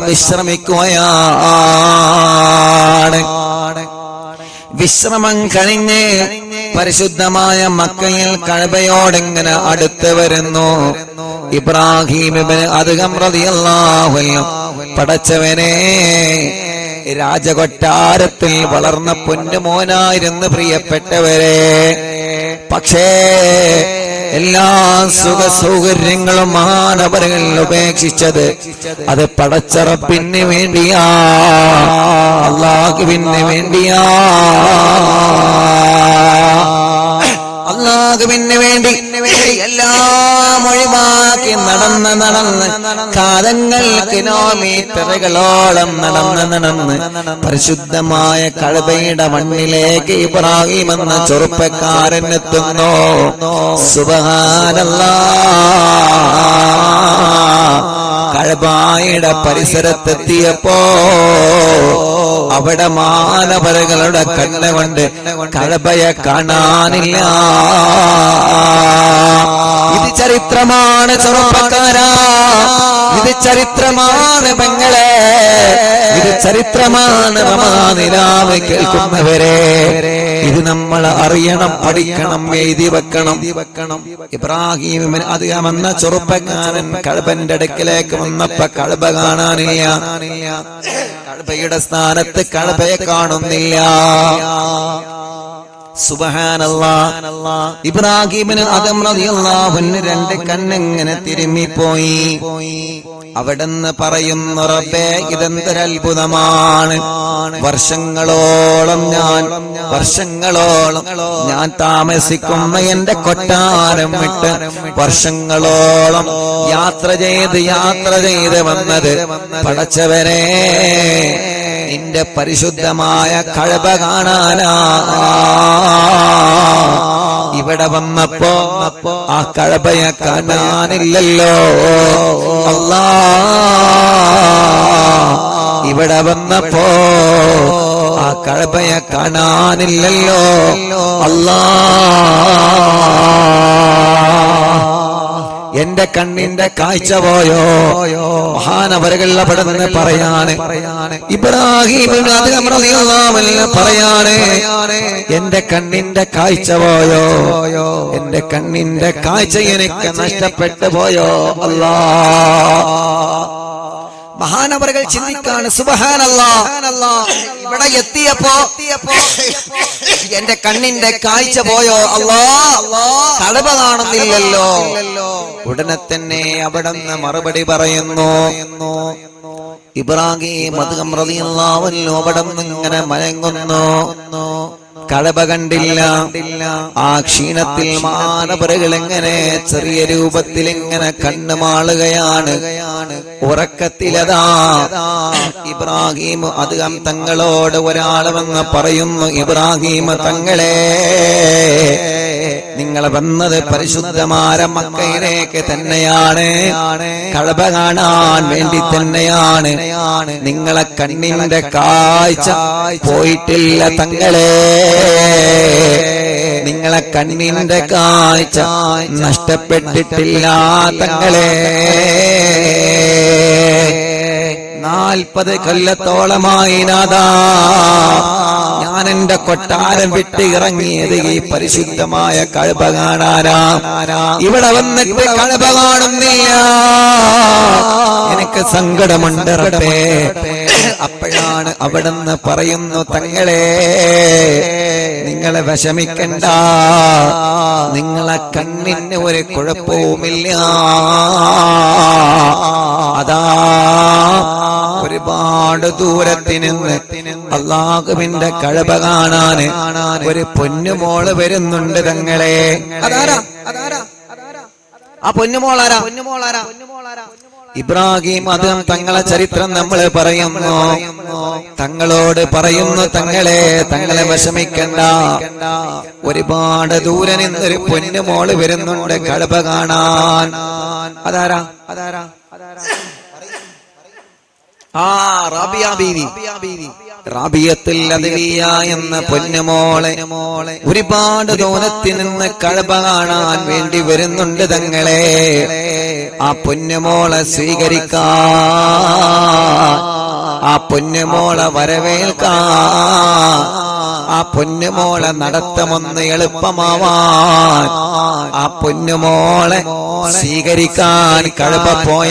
S1: വിശ്രമിക്കുകയാണ് വിശ്രമം കഴിഞ്ഞ് പരിശുദ്ധമായ മക്കയിൽ കഴബയോടിങ്ങനെ അടുത്ത് വരുന്നു ഇബ്രാഹിമിന് അധികം റതിയല്ലാഹുലും പടച്ചവനെ രാജകൊട്ടാരത്തിൽ വളർന്ന പൊന്നുമോനായിരുന്നു പ്രിയപ്പെട്ടവരെ പക്ഷേ എല്ലാ സുഖ സൗകര്യങ്ങളും മാനവരങ്ങളിൽ ഉപേക്ഷിച്ചത് അത് പടച്ചറപ്പിന് വേണ്ടിയാ അള്ളാഹുവിന് വേണ്ടിയാ അള്ളാഹുവിന് വേണ്ടി എല്ലാം ഒഴിവാക്കി നടന്ന് നടന്ന് കാലങ്ങൾ കിലോമീറ്ററുകളോളം നടന്ന് നടന്ന് പരിശുദ്ധമായ കഴബയുടെ മണ്ണിലേക്ക് ഇബ്രാഹിം എന്ന ചെറുപ്പക്കാരൻ എത്തുന്നു സുബഹാനല്ലാ കഴബായുടെ പരിസരത്തെത്തിയപ്പോ അവിടെ മാനവരകളുടെ കണ്ണുകൊണ്ട് കഴബയെ കാണാനില്ല ഇത് ചരിത്രമാണ് ചെറുപ്പക്കാരാ ഇത് ചരിത്രമാണ് പെങ്ങളെ ഇത് ചരിത്രമാണ് റമാനിലാവ് കേൾക്കുന്നവരെ ഇത് നമ്മൾ അറിയണം പഠിക്കണം എഴുതി വെക്കണം വെക്കണം ഇബ്രാഹിം അധികമെന്ന ചെറുപ്പക്കാരൻ കഴബന്റെ അടുക്കിലേക്ക് വന്നപ്പോ കഴബ കാണാനില്ല കഴബയുടെ സ്ഥാനത്ത് കഴബയെ കാണുന്നില്ല സുബഹാനല്ലാ ഇബ്രാഹിമിന് അതം റളിയല്ലാഹുവിന് രണ്ട് കണ്ണെങ്ങനെ തിരുമ്മിപ്പോയി അവിടെന്ന് പറയുന്നു റബ്ബേ ഇതെന്തൊരത്ഭുതമാണ് വർഷങ്ങളോളം ഞാൻ വർഷങ്ങളോളം ഞാൻ താമസിക്കുന്ന എന്റെ കൊട്ടാരം വിട്ട് വർഷങ്ങളോളം യാത്ര ചെയ്ത് യാത്ര ചെയ്ത് വന്നത് പടച്ചവരെ നിന്റെ പരിശുദ്ധമായ കഴപ കാണാനാ ഇവിടെ വന്നപ്പോ ആ കഴപയെ കാണാനില്ലല്ലോ അല്ലാ ഇവിടെ വന്നപ്പോ ആ കഴപയെ കാണാനില്ലല്ലോ അല്ലാ എന്റെ കണ്ണിന്റെ കാഴ്ച പോയോ മഹാനവരുകൾ അവിടുന്ന് പറയാണ് ഇബ്രാഹിം പറയാണ് എന്റെ കണ്ണിന്റെ കാഴ്ച പോയോ എന്റെ കണ്ണിന്റെ കാഴ്ച എനിക്ക് നഷ്ടപ്പെട്ടു പോയോ അല്ലാ മഹാനവറുകൾ ചിന്തിക്കാണ് സുബഹാനല്ലാ ഇവിടെ എത്തിയപ്പോ എന്റെ കണ്ണിന്റെ കാഴ്ച പോയോ അല്ലാ തടവ കാണുന്നില്ലല്ലോ ഉടനെ തന്നെ അവിടെ നിന്ന് മറുപടി പറയുന്നു ഇബ്രാഹിം മധുകം റതിയല്ലാവല്ലോ അവിടെ നിന്ന് ഇങ്ങനെ മയങ്ങുന്നു കടപ കണ്ടില്ല ആ ക്ഷീണത്തിൽ മാനവറുകൾ എങ്ങനെ ചെറിയ രൂപത്തിൽ ഇങ്ങനെ കണ്ണുമാളുകയാണ് ഉറക്കത്തിലതാ ഇബ്രാഹിം അധികം തങ്ങളോട് ഒരാൾ വന്ന് പറയുന്നു ഇബ്രാഹിം തങ്ങളെ നിങ്ങൾ വന്നത് പരിശുദ്ധമായ മക്കയിലേക്ക് തന്നെയാണ് കടപ കാണാൻ വേണ്ടി തന്നെയാണ് നിങ്ങളെ കണ്ണിന്റെ കാഴ്ച പോയിട്ടില്ല തങ്ങളെ നിങ്ങളെ കണ്ണിന്റെ കാഴ്ച നഷ്ടപ്പെട്ടിട്ടില്ല തങ്ങളെ നാൽപ്പത് കൊല്ലത്തോളമായി നാദാ ഞാൻ എന്റെ കൊട്ടാരം വിട്ട് ഇറങ്ങിയത് ഈ പരിശുദ്ധമായ കഴപ കാണാനാ ഇവിടെ വന്നിട്ട് കഴപ കാണുന്നില്ല എനിക്ക് സങ്കടമുണ്ട് റബ്ബേ അപ്പോഴാണ് അവിടുന്ന് പറയുന്നു തങ്ങളെ നിങ്ങളെ വിഷമിക്കണ്ട നിങ്ങളെ കണ്ണിന് ഒരു കുഴപ്പവുമില്ല അതാ ഒരുപാട് ദൂരത്തിൽ നിന്ന് അള്ളാഹുവിന്റെ കഴപ കാണാന് ഒരു പൊന്നുമോള് വരുന്നുണ്ട് തങ്ങളെ അതാരാ അതാരാ ആ പൊന്നുമോളാരാ പൊന്നുമോളാരാ ഇബ്രാഹിം അതും തങ്ങളെ ചരിത്രം നമ്മൾ പറയുന്നു തങ്ങളോട് പറയുന്നു തങ്ങളെ തങ്ങളെ വിഷമിക്കണ്ട ഒരുപാട് ദൂരെ നിന്നൊരു പൊന്നുമോള് വരുന്നുണ്ട് കഴപ കാണാൻ അതാരാ അതാരാ ആ റാബിയ ബീവി റാബിയത്തിൽ അദവിയ എന്ന പൊന്നുമോളെ ഒരുപാട് ദൂരത്തിൽ നിന്ന് കഴപ കാണാൻ വേണ്ടി വരുന്നുണ്ട് തങ്ങളെ ആ പൊന്നുമോളെ സ്വീകരിക്കാ ആ പൊന്നുമോളെ വരവേൽക്കാ ആ പൊന്നുമോളെ നടത്തമൊന്ന് എളുപ്പമാവാൻ ആ പൊന്നുമോളെ സ്വീകരിക്കാൻ കഴപ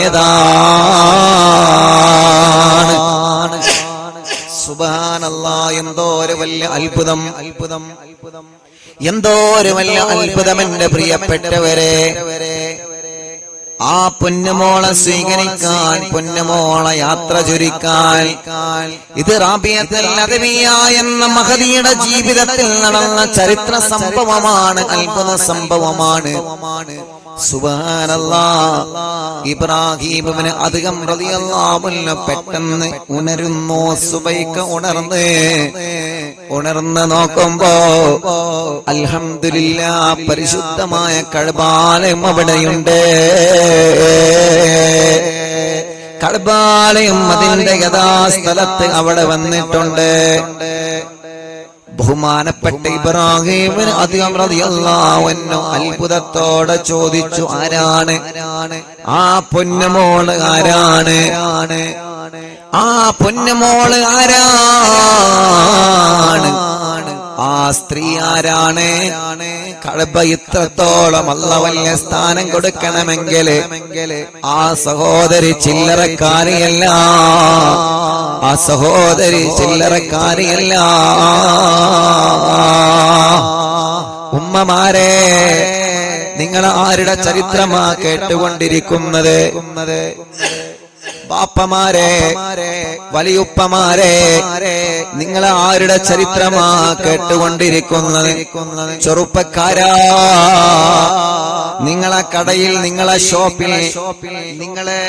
S1: പോയതാണ് സുബാനല്ല എന്തോ ഒരു വലിയ അത്ഭുതം അത്ഭുതം അത്ഭുതം എന്തോ ഒരു വലിയ അത്ഭുതം എന്റെ പ്രിയപ്പെട്ടവരെ ആ പൊന്നുമോളെ സ്വീകരിക്കാൻ പൊന്നുമോളെ യാത്ര ചുരുക്കാൻ ഇത് റാബിയത്തിൽ അദവിയ എന്ന മഹതിയുടെ ജീവിതത്തിൽ നടന്ന ചരിത്ര സംഭവമാണ് അത്ഭുത സംഭവമാണ് സുബാനല്ലാ ഇബ്രാഹിമിന് അധികം റളിയല്ലാഹുവിന് പെട്ടെന്ന് ഉണരുന്നു സുബൈക്ക് ഉണർന്ന് ഉണർന്ന് നോക്കുമ്പോ അൽഹംദുലില്ലാ പരിശുദ്ധമായ കഴബാലയം അവിടെയുണ്ട് കഴബാലയം അതിന്റെ യഥാസ്ഥലത്ത് അവിടെ വന്നിട്ടുണ്ട് ബഹുമാനപ്പെട്ട ഇബ്രാഹിമിന് അധികം റളിയല്ലാഹു അത്ഭുതത്തോടെ ചോദിച്ചു ആരാണ് ആ പൊന്നുമോള് ആരാണ് ആ പൊന്നുമോള് ആരാണ് ആ സ്ത്രീ ആരാണ് കഴബ ഇത്രത്തോളം അല്ല വലിയ സ്ഥാനം കൊടുക്കണമെങ്കിൽ ആ സഹോദരി ചില്ലറക്കാരിയല്ല ആ സഹോദരി ചില്ലറക്കാരിയല്ല ഉമ്മമാരെ നിങ്ങൾ ആരുടെ ചരിത്രമാ കേട്ടുകൊണ്ടിരിക്കുന്നത് ബാപ്പമാരെ വലിയുപ്പമാരെ നിങ്ങൾ ആരുടെ ചരിത്രമാ കേട്ടുകൊണ്ടിരിക്കുന്നത് ചെറുപ്പക്കാരാ നിങ്ങളെ കടയിൽ നിങ്ങളെ ഷോപ്പിൽ നിങ്ങളെ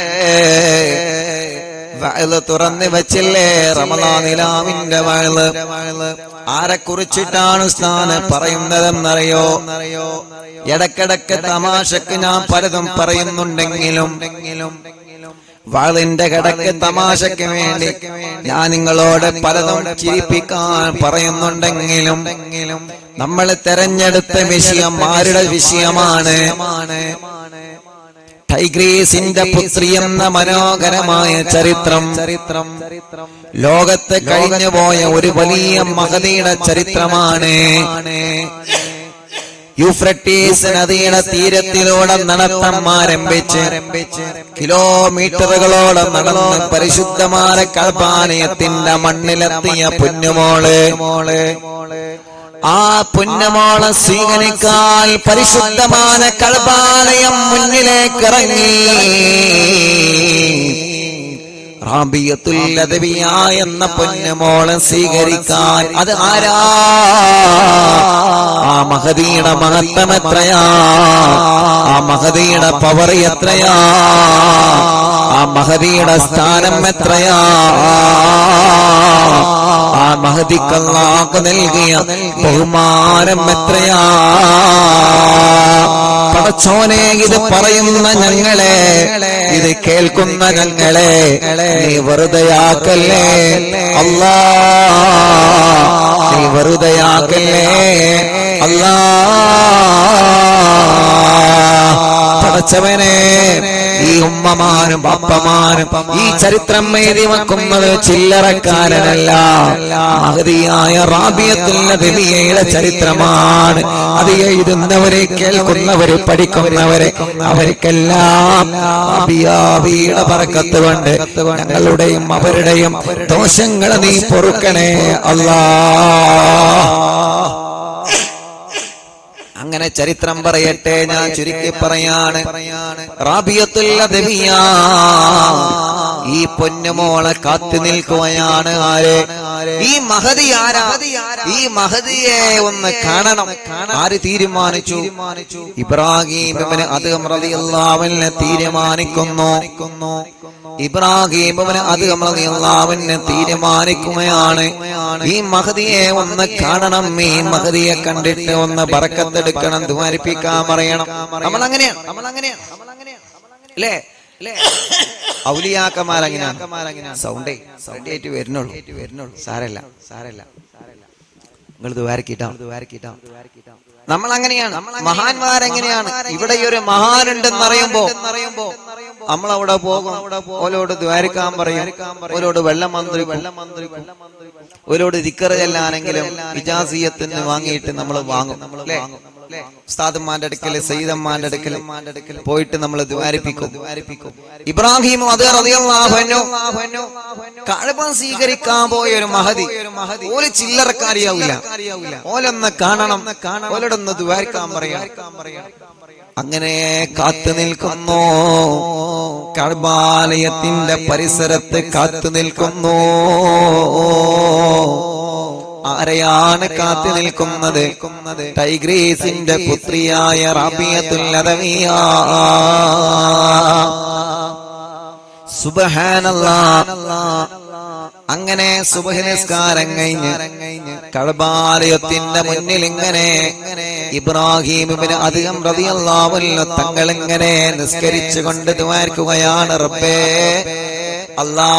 S1: വയല് തുറന്നു വെച്ചില്ലേ റമദാനിലാവിന്റെ വയല് ആരെ കുറിച്ചിട്ടാണ് സ്ഥാനം പറയുന്നതെന്നറിയോ ഇടക്കിടക്ക് തമാശക്ക് ഞാൻ പലതും പറയുന്നുണ്ടെങ്കിലും വാളിന്റെ കിടക്ക് തമാശയ്ക്ക് വേണ്ടി ഞാൻ നിങ്ങളോട് പലതും ചിരിപ്പിക്കാൻ പറയുന്നുണ്ടെങ്കിലും നമ്മൾ തെരഞ്ഞെടുത്ത വിഷയം ആരുടെ വിഷയമാണ് ടൈഗ്രീസിന്റെ പുത്രി എന്ന മനോഹരമായ ചരിത്രം ചരിത്രം ലോകത്ത് കഴിഞ്ഞു പോയ ഒരു വലിയ മഹതിയുടെ ചരിത്രമാണ് യൂഫ്രട്ടീസ് നദിയുടെ തീരത്തിലൂടെ നടത്തം ആരംഭിച്ച് കിലോമീറ്ററുകളോളം നടന്ന് പരിശുദ്ധമായ കൽപാലയത്തിന്റെ മണ്ണിലെത്തിയ പുന്നുമോള് മോള് ആ പുന്നമോളെ സ്വീകരിക്കാൻ പരിശുദ്ധമായ കൽപാലയം മുന്നിലേക്ക് ഇറങ്ങി റാബിയത്തുല്ലതവിയ എന്ന പൊന്നുമോളെ സ്വീകരിക്കാൻ അത് ആരാ ആ മഹതിയുടെ മഹത്വം എത്രയാ ആ മഹതിയുടെ പവർ എത്രയാ ആ മഹതിയുടെ സ്ഥാനം എത്രയാ ആ മഹതിക്കല്ലാക്ക് നൽകിയ ബഹുമാനം എത്രയാ പടച്ചോനെ ഇത് പറയുന്ന ഞങ്ങളെ ഇത് കേൾക്കുന്ന ഞങ്ങളെ നീ വെറുതെയാക്കല്ലേ അല്ലാ നീ വെറുതെയാക്കല്ലേ അല്ലാ പടച്ചവനെ ഈ ഉമ്മമാരും പപ്പമാരും ഈ ചരിത്രം എഴുതി വെക്കുന്നത് ചില്ലറക്കാരനല്ല മഹതിയായ റാബിയത്തുള്ള രവിയയുടെ ചരിത്രമാണ് അത് എഴുതുന്നവരെ കേൾക്കുന്നവരെ പഠിക്കുന്നവരെ അവർക്കെല്ലാം അബിയാബിയുടെ പറക്കത്ത് കൊണ്ട് ഞങ്ങളുടെയും അവരുടെയും ദോഷങ്ങൾ നീ പൊറുക്കണേ അല്ലാ അങ്ങനെ ചരിത്രം പറയട്ടെ ഞാൻ ചുരുക്കി പറയാണ് റാബിയത്തുള്ള ദബിയ ഈ പൊന്നുമോളെ കാത്തു നിൽക്കുകയാണ് ആര് ഈ മഹതി ആരാ ഈ മഹതിയെ ഒന്ന് കാണണം ആര് തീരുമാനിച്ചു ഇബ്രാഹിം ഇബ്നു അദ്ഹം റളിയല്ലാഹു അൻഹു തീരുമാനിക്കുന്നു ഇബ്രാഹിം ഇബ്നു അദ്ഹം റളിയല്ലാഹു അൻഹു തീരുമാനിക്കുകയാണ് ഈ മഹതിയെ ഒന്ന് കാണണം ഈ മഹതിയെ കണ്ടിട്ട് ഒന്ന് ബറക്കത്തെടുക്കണം ദ്വാരിപ്പിക്കാൻ പറയണം നമ്മൾ അങ്ങനെയാണ് നമ്മൾ അങ്ങനെയാണ് അല്ലേ അല്ലേ ഔലിയാക്കന്മാരങ്ങനെയാണ് സൗണ്ടേ സൗണ്ട് ആയിട്ട് വരുന്നുള്ളൂ വരുന്നുള്ളൂ സാരല്ല സാരല്ല നിങ്ങൾ ദ്വാരക്കിട്ടാ ദ്വാരക്കിട്ടാ നമ്മൾ അങ്ങനെയാണ് മഹാന്മാരെങ്ങനെയാണ് ഇവിടെ ഈ ഒരു മഹാനുണ്ടെന്ന് അറിയുമ്പോ നമ്മൾ അവിടെ പോകും ഓലോട് ദ്വാരിക്കാൻ പറയും ഓലോട് വെള്ളം മന്ത്രി വെള്ളം മന്ത്രി ഓരോട് ദിക്കറ് ചെല്ലാനെങ്കിലും ഇജാസിയത്തിന് വാങ്ങിയിട്ട് നമ്മൾ വാങ്ങും അല്ലേ ഉസ്താദന്മാരുടെ അടുക്കൽ സയ്യിദന്മാരുടെ അടുക്കൽ പോയിട്ട് നമ്മൾ ദ്വാരിപ്പിക്കും ഇബ്രാഹിം അത് കഴപ്പം സ്വീകരിക്കാൻ പോയ ഒരു മഹതി ഓല് ചില്ലറക്കാരിയാവില്ല ഓലൊന്ന് കാണണം ഓലോടൊന്ന് ദ്വാരിക്കാൻ പറയാം അങ്ങനെ കാത്തു നിൽക്കുന്നു കഴബാലയത്തിന്റെ പരിസരത്ത് കാത്തു നിൽക്കുന്നു ആരെയാണ് കാത്തു നിൽക്കുന്നത് ടൈഗ്രീസിന്റെ പുത്രിയായ റാബിയത്തുല്ലതവിയ സുബഹാനല്ലാ അങ്ങനെ സുബഹി നിസ്കാരം കഴിഞ്ഞ് കഴബാലയത്തിന്റെ മുന്നിൽ ഇങ്ങനെ ഇബ്രാഹിമിന് അധികം റതിയല്ലാവല്ലോ തങ്ങൾ ഇങ്ങനെ നിസ്കരിച്ചു കൊണ്ട് ദ്വാരിക്കുകയാണ് റബ്ബേ അല്ലാ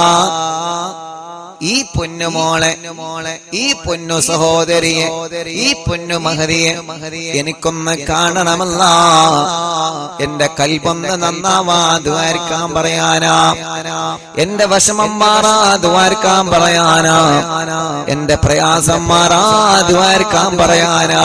S1: ഈ പൊന്നുമോളെ ഈ പൊന്നു സഹോദരിയെ ഈ പൊന്നു മഹതിയെ എനിക്കൊന്ന് കാണണമല്ല എന്റെ കൽബൊന്ന് നന്നാവാ ദ്വാരിക്കാൻ പറയാനാ എന്റെ വിഷമം മാറാ ദ്വാരിക്കാൻ പറയാനാ എന്റെ പ്രയാസം മാറാ ദ്വാരിക്കാൻ പറയാനാ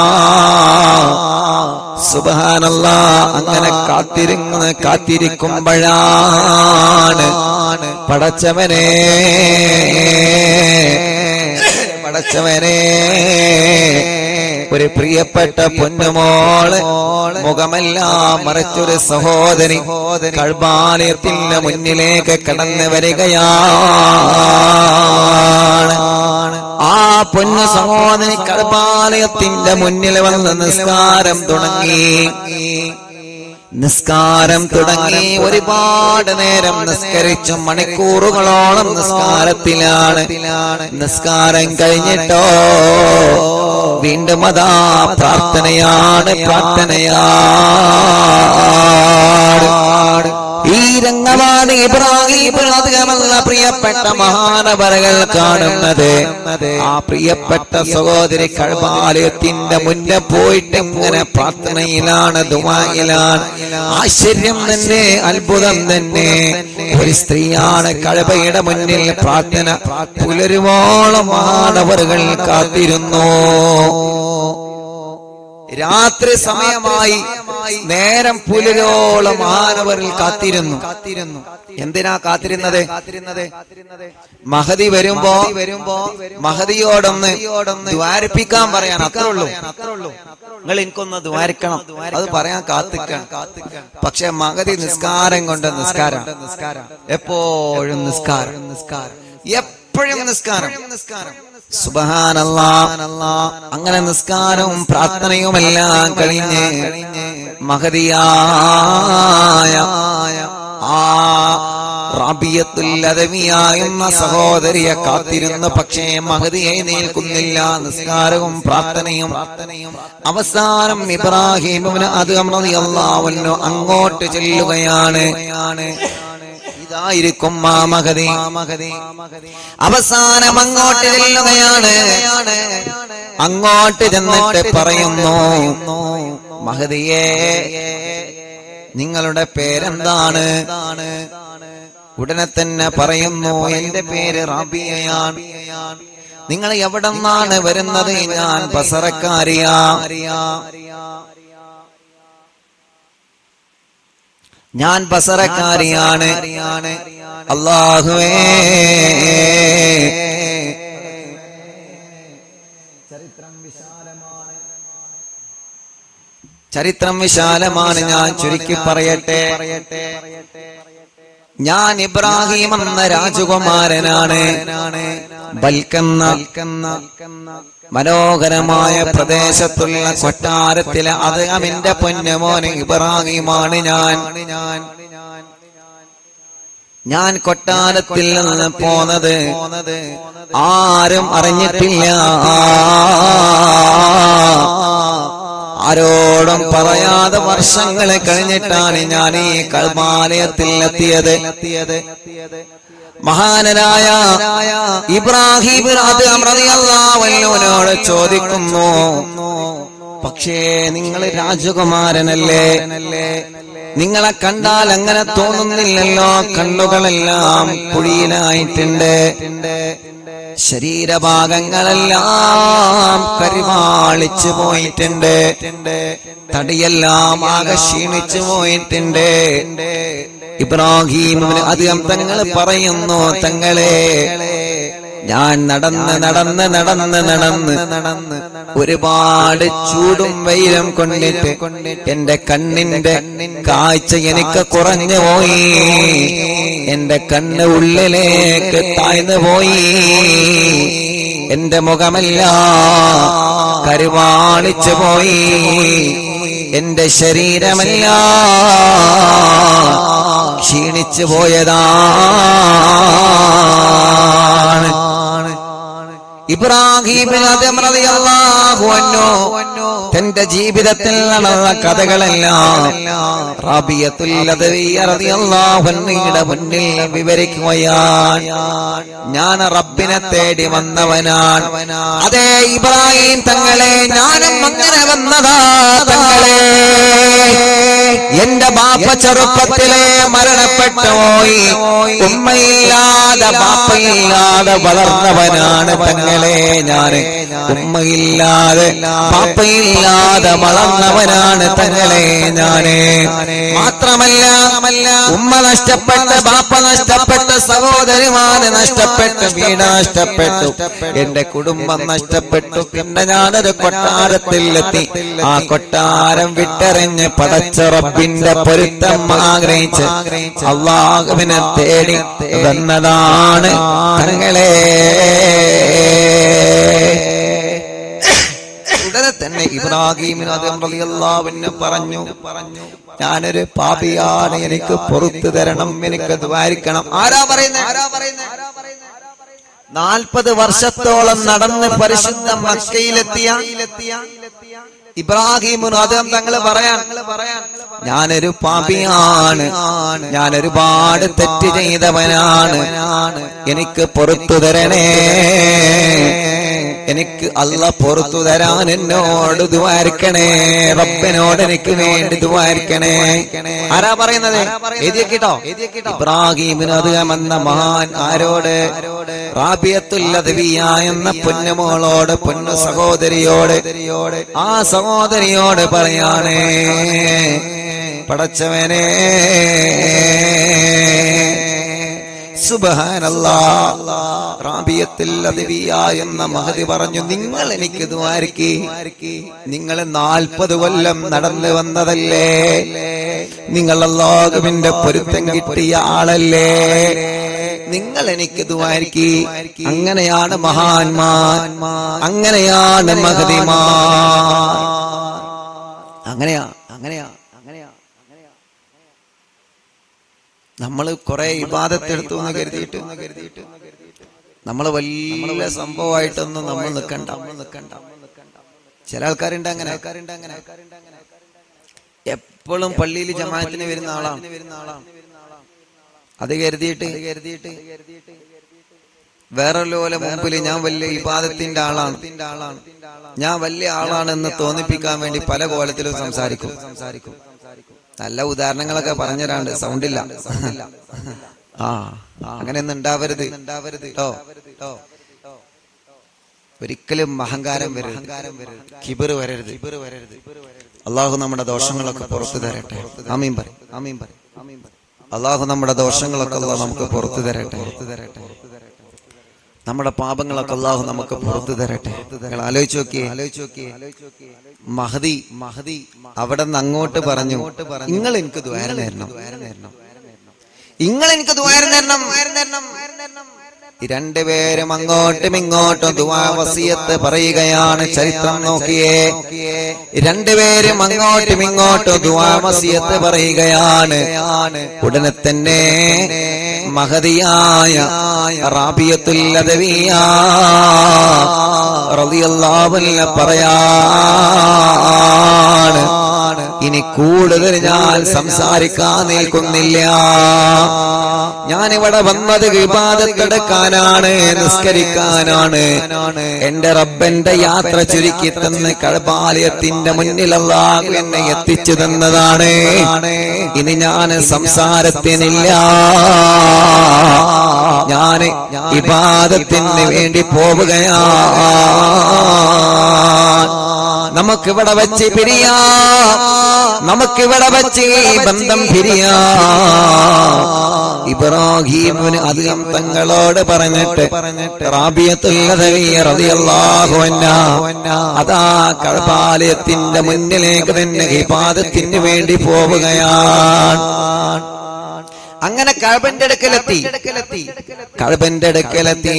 S1: സുബാനല്ല അങ്ങനെ കാത്തിരുന്ന് കാത്തിരിക്കുമ്പോഴാണ് പടച്ചവനെ പടച്ചവനെ ഒരു പ്രിയപ്പെട്ട പൊന്നുമോള് മുഖമെല്ലാം മറച്ചൊരു സഹോദരി കൾബാലയത്തിന്റെ മുന്നിലേക്ക് കടന്നു വരികയാണ് ആ പൊന്നു സഹോദരി കൾബാലയത്തിന്റെ മുന്നിൽ വന്ന് നിസ്കാരം തുടങ്ങി നിസ്കാരം തുടങ്ങി ഒരുപാട് നേരം നിസ്കരിച്ചു മണിക്കൂറുകളോളം നിസ്കാരത്തിലാണ് നിസ്കാരം കഴിഞ്ഞിട്ടോ വീണ്ടും അതാ പ്രാർത്ഥനയാണ് പ്രാർത്ഥനയാണ് ഈ രംഗമാണ് ഇബ്രാഹിം അധികമല്ല പ്രിയപ്പെട്ട മഹാനവരകൾ കാണുന്നത് ആ പ്രിയപ്പെട്ട സഹോദരി കഴബാലയത്തിന്റെ മുന്നേ പോയിട്ട് ഇങ്ങനെ പ്രാർത്ഥനയിലാണ് ദുമായിലാണ് ആശ്ചര്യം തന്നെ അത്ഭുതം തന്നെ ഒരു സ്ത്രീയാണ് കഴബയുടെ മുന്നിൽ പ്രാർത്ഥന പുലരുവോളം മഹാനവറുകൾ കാത്തിരുന്നു രാത്രി സമയമായി നേരം പുലരോളം മാനവരിൽ കാത്തിരുന്നു കാത്തിരുന്നു എന്തിനാ കാത്തിരുന്നത് മഹതി വരുമ്പോ വരുമ്പോ മഹതിയോടൊന്ന് ദ്വാരിപ്പിക്കാൻ പറയാൻ അത്രേ ഉള്ളൂ നിങ്ങൾ എനിക്കൊന്ന് ദ്വാരിക്കണം അത് പറയാൻ കാത്തിക്കണം പക്ഷെ മഹതി നിസ്കാരം കൊണ്ട് നിസ്കാരം എപ്പോഴും നിസ്കാരം നിസ്കാരം എപ്പോഴും നിസ്കാരം നിസ്കാരം സുബഹാനല്ലാ അങ്ങനെ നിസ്കാരവും പ്രാർത്ഥനയുമെല്ലാം കഴിഞ്ഞ് മഹതിയായ ആ റാബിയത്തുല്ലതവിയായുന്ന സഹോദരിയെ കാത്തിരുന്നു പക്ഷേ മഹതിയെ നിൽക്കുന്നില്ല നിസ്കാരവും പ്രാർത്ഥനയും അവസാനം ഇബ്രാഹിമിന് അത് അള്ളാവുന്നു അങ്ങോട്ട് ചെല്ലുകയാണ് ഇതായിരിക്കും ആ മഹതി അവസാനം അങ്ങോട്ട് ചെല്ലുകയാണ് അങ്ങോട്ട് ചെന്നിട്ട് പറയുന്നു മഹതിയെ നിങ്ങളുടെ പേരെന്താണ് ഉടനെ തന്നെ പറയുന്നു എന്റെ പേര് റാബിയയാണ് നിങ്ങൾ എവിടെ നിന്നാണ് വരുന്നത് ഞാൻ ബസറക്കാരിയാ ഞാൻ ബസറക്കാരിയാണ് അള്ളാഹുവേ ചരിത്രം വിശാലമാണ് ഞാൻ ചുരുക്കി പറയട്ടെ ഞാൻ ഇബ്രാഹിം എന്ന രാജകുമാരനാണ് ബൽക്കെന്ന മനോഹരമായ പ്രദേശത്തുള്ള കൊട്ടാരത്തിലെ അത് അവന്റെ പൊന്നമോന് ഇബ്രാഹിമാണ് ഞാൻ ഞാൻ കൊട്ടാരത്തിൽ നിന്ന് പോന്നത് ആരും അറിഞ്ഞിട്ടില്ല ആരോടും പറയാതെ വർഷങ്ങളെ കഴിഞ്ഞിട്ടാണ് ഞാൻ ഈ കൽമാലയത്തിൽ എത്തിയത് മഹാനരായ ഇബ്രാഹിം അള്ളാഹുവിനോട് ചോദിക്കുന്നു പക്ഷേ നിങ്ങൾ രാജകുമാരനല്ലേ നിങ്ങളെ കണ്ടാൽ അങ്ങനെ തോന്നുന്നില്ലല്ലോ കണ്ണുകളെല്ലാം കുഴിയിലായിട്ടുണ്ട് ശരീരഭാഗങ്ങളെല്ലാം കരിവാളിച്ചു പോയിട്ടുണ്ട് തടിയെല്ലാം ആകെ ക്ഷീണിച്ചു പോയിട്ടുണ്ട് ഇബ്രാഹിമിന് അധികം തങ്ങൾ പറയുന്നു തങ്ങളെ ഞാൻ നടന്ന് നടന്ന് നടന്ന് നടന്ന് നടന്ന് ഒരുപാട് ചൂടും വെയിലും കൊണ്ടിട്ട് എന്റെ കണ്ണിന്റെ കാഴ്ച എനിക്ക് കുറഞ്ഞു പോയി എന്റെ കണ്ണ് ഉള്ളിലേക്ക് താഴ്ന്നു പോയി എന്റെ മുഖമല്ല കരുവാളിച്ചു പോയി എന്റെ ശരീരമല്ല ക്ഷീണിച്ചു പോയതാണ് ഇബ്രാഹിം തന്റെ ജീവിതത്തിൽ നടന്ന കഥകളെല്ലാം റാബിയത്തുല്ലതയുടെ മുന്നിൽ വിവരിക്കുകയാണ് ഞാൻ റബ്ബിനെ തേടി വന്നവനാണ് അതേ ഇബ്രാഹിം തങ്ങളെ ഞാനും അങ്ങനെ വന്നതാ തങ്ങളെ എന്റെ ബാപ്പ ചെറുപ്പത്തിലെ മരണപ്പെട്ടു പോയി ഉമ്മയില്ലാതെ ബാപ്പയില്ലാതെ വളർന്നവനാണ് തങ്ങളെ ഞാൻ ഉമ്മയില്ലാതെ ബാപ്പയില്ലാതെ വളർന്നവനാണ് തങ്ങളെ ഞാന് മാത്രമല്ല ഉമ്മ നഷ്ടപ്പെട്ട് ബാപ്പ നഷ്ടപ്പെട്ട് സഹോദരിമാര് നഷ്ടപ്പെട്ട് വീട് നഷ്ടപ്പെട്ടു എന്റെ കുടുംബം നഷ്ടപ്പെട്ടു പിന്നെ ഞാനൊരു കൊട്ടാരത്തിലെത്തി ആ കൊട്ടാരം വിട്ടെറിഞ്ഞ് പടച്ച റബ്ബിന്റെ പൊരുത്തം ആഗ്രഹിച്ച് അള്ളാഹുവിനെ തേടി വന്നതാണ് തങ്ങളെ ഉടനെ തന്നെ ഇബ്രാഹിമിന് അള്ളാഹുവിന് പറഞ്ഞു പറഞ്ഞു ഞാനൊരു പാപിയാണ് എനിക്ക് പുറത്തു തരണം എനിക്ക് ദ്വാരിക്കണം ആരാ പറയുന്നത് ആരാ പറയുന്നത് നാൽപ്പത് വർഷത്തോളം നടന്ന് പരിശുദ്ധ മക്കയിലെത്തിയ ഇബ്രാഹിം അദ്ദേഹം തങ്ങള് പറയാൻ ഞാനൊരു പാപിയാണ് ഞാൻ ഒരുപാട് തെറ്റ് ചെയ്തവനാണ് എനിക്ക് പുറത്തു തരണേ എനിക്ക് അല്ല പുറത്തു തരാൻ എന്നോട് ദ്വാരിക്കണേ റബ്ബിനോട് എനിക്ക് വേണ്ടി ദ്വാരിക്കണേ ആരാ പറയുന്നത് എഴുതിയേക്കിട്ടോ ഇബ്രാഹിമിന് അദ്ദേഹം എന്ന മഹാൻ ആരോട് റാബിയത്തുല്ലതവിയ എന്ന പൊന്നുമോളോട് പൊന്നു സഹോദരിയോട് ആ സഹോദരിയോട് പറയാണേ പടച്ചവനെ സുബഹാനല്ലാ റാബിയത്തിൽ അതിവിയ എന്ന മഹതി പറഞ്ഞു നിങ്ങൾ എനിക്ക് ദ്വാരക്കി നിങ്ങൾ നാൽപ്പത് കൊല്ലം നടന്നു വന്നതല്ലേ നിങ്ങൾ അല്ലാഹുവിന്റെ പൊരുത്തം കിട്ടിയ ആളല്ലേ നിങ്ങൾ എനിക്ക് ദ്വാരക്കി അങ്ങനെയാണ് മഹാന്മാൻ അങ്ങനെയാണ് മഹതിമാ അങ്ങനെയാ അങ്ങനെയാ അങ്ങനെയാ അങ്ങനെയാ നമ്മൾ കുറെ ഇബാദത്തെടുത്തു എന്ന് കരുതിയിട്ട് നമ്മൾ വലിയ സംഭവമായിട്ടൊന്നും നമ്മൾ നിൽക്കണ്ട നിൽക്കണ്ട ചില ആൾക്കാരുണ്ട് അങ്ങനെ ആൾക്കാരുണ്ട് അങ്ങനെ എപ്പോഴും പള്ളിയിൽ ജമാഅത്തിന് വരുന്ന ആളാണ് അത് കരുതിയിട്ട് കരുതിയിട്ട് വേറെ ലോല മുമ്പിൽ ഞാൻ വലിയ ഇബാദത്തിന്റെ ആളാണ് ഞാൻ വലിയ ആളാണെന്ന് തോന്നിപ്പിക്കാൻ വേണ്ടി പല കോലത്തിലും സംസാരിക്കും സംസാരിക്കും നല്ല ഉദാഹരണങ്ങളൊക്കെ പറഞ്ഞുതരാണ്ട് സൗണ്ടില്ല ആ അങ്ങനെയൊന്നും ഉണ്ടാവരുത് ഉണ്ടാവരുത് കേട്ടോ ഒരിക്കലും അഹങ്കാരം വരരുത് അഹങ്കാരം വരരുത് കിബിർ വരരുത് കിബിർ വരരുത് അള്ളാഹു നമ്മുടെ ദോഷങ്ങളൊക്കെ പുറത്തു തരട്ടെ ആമീൻ പറയും ആമീൻ പറയും ആമീൻ പറയും അള്ളാഹു നമ്മുടെ ദോഷങ്ങളൊക്കെ അള്ളാഹു നമുക്ക് പുറത്തു തരട്ടെ പുറത്തു തരട്ടെ നമ്മുടെ പാപങ്ങളൊക്കെ അള്ളാഹു നമുക്ക് പുറത്തു തരട്ടെ നിങ്ങൾ ആലോചിച്ച് നോക്കിയേ ആലോചിച്ച് നോക്കിയേ മഹദി മഹദി അവിടെ നിന്ന് അങ്ങോട്ട് പറഞ്ഞു നിങ്ങൾ എനിക്ക് ദ്വാരം നേരണം നിങ്ങൾ എനിക്ക് ദ്വാരം നേരണം ഈ രണ്ടുപേരും അങ്ങോട്ടും ഇങ്ങോട്ടും ദുവാവസിയത്ത് പറയുകയാണ് ചരിത്രം നോക്കിയേ രണ്ടുപേരും അങ്ങോട്ടും ഇങ്ങോട്ടും ദുവാവസിയത്ത് പറയുകയാണ് ഉടനെ തന്നെ മഹതിയായ റാബിയത്തുല്ലതവിയ റളിയല്ലാഹുവിനെ പറയാണ് ഇനി കൂടുതൽ ഞാൻ സംസാരിക്കാൻ നിൽക്കുന്നില്ല ഞാനിവിടെ വന്നത് വിവാദത്തെടുക്കാനാണ് നിസ്കരിക്കാനാണ് എന്റെ റബ്ബന്റെ യാത്ര ചുരുക്കി തന്ന് കഴപാലയത്തിന്റെ മുന്നിൽ അല്ലാഹു എന്നെ എത്തിച്ചു തന്നതാണ് ഇനി ഞാൻ സംസാരത്തിനില്ല ഞാൻ ഇബാദത്തിന് വേണ്ടി പോവുകയാ നമുക്കിവിടെ വെച്ച് പിരിയാ നമുക്കിവിടെ വെച്ച് ഈ ബന്ധം പിരിയാ ഇബ്രാഹീമിന് അധികം തങ്ങളോട് പറഞ്ഞിട്ട് അതാ കഴപാലയത്തിന്റെ മുന്നിലേക്ക് തന്നെ ഹിപാദത്തിന് വേണ്ടി പോവുകയാണ് അങ്ങനെ കഴബന്റെ അടുക്കലെത്തി കഴബന്റെ അടുക്കലെത്തി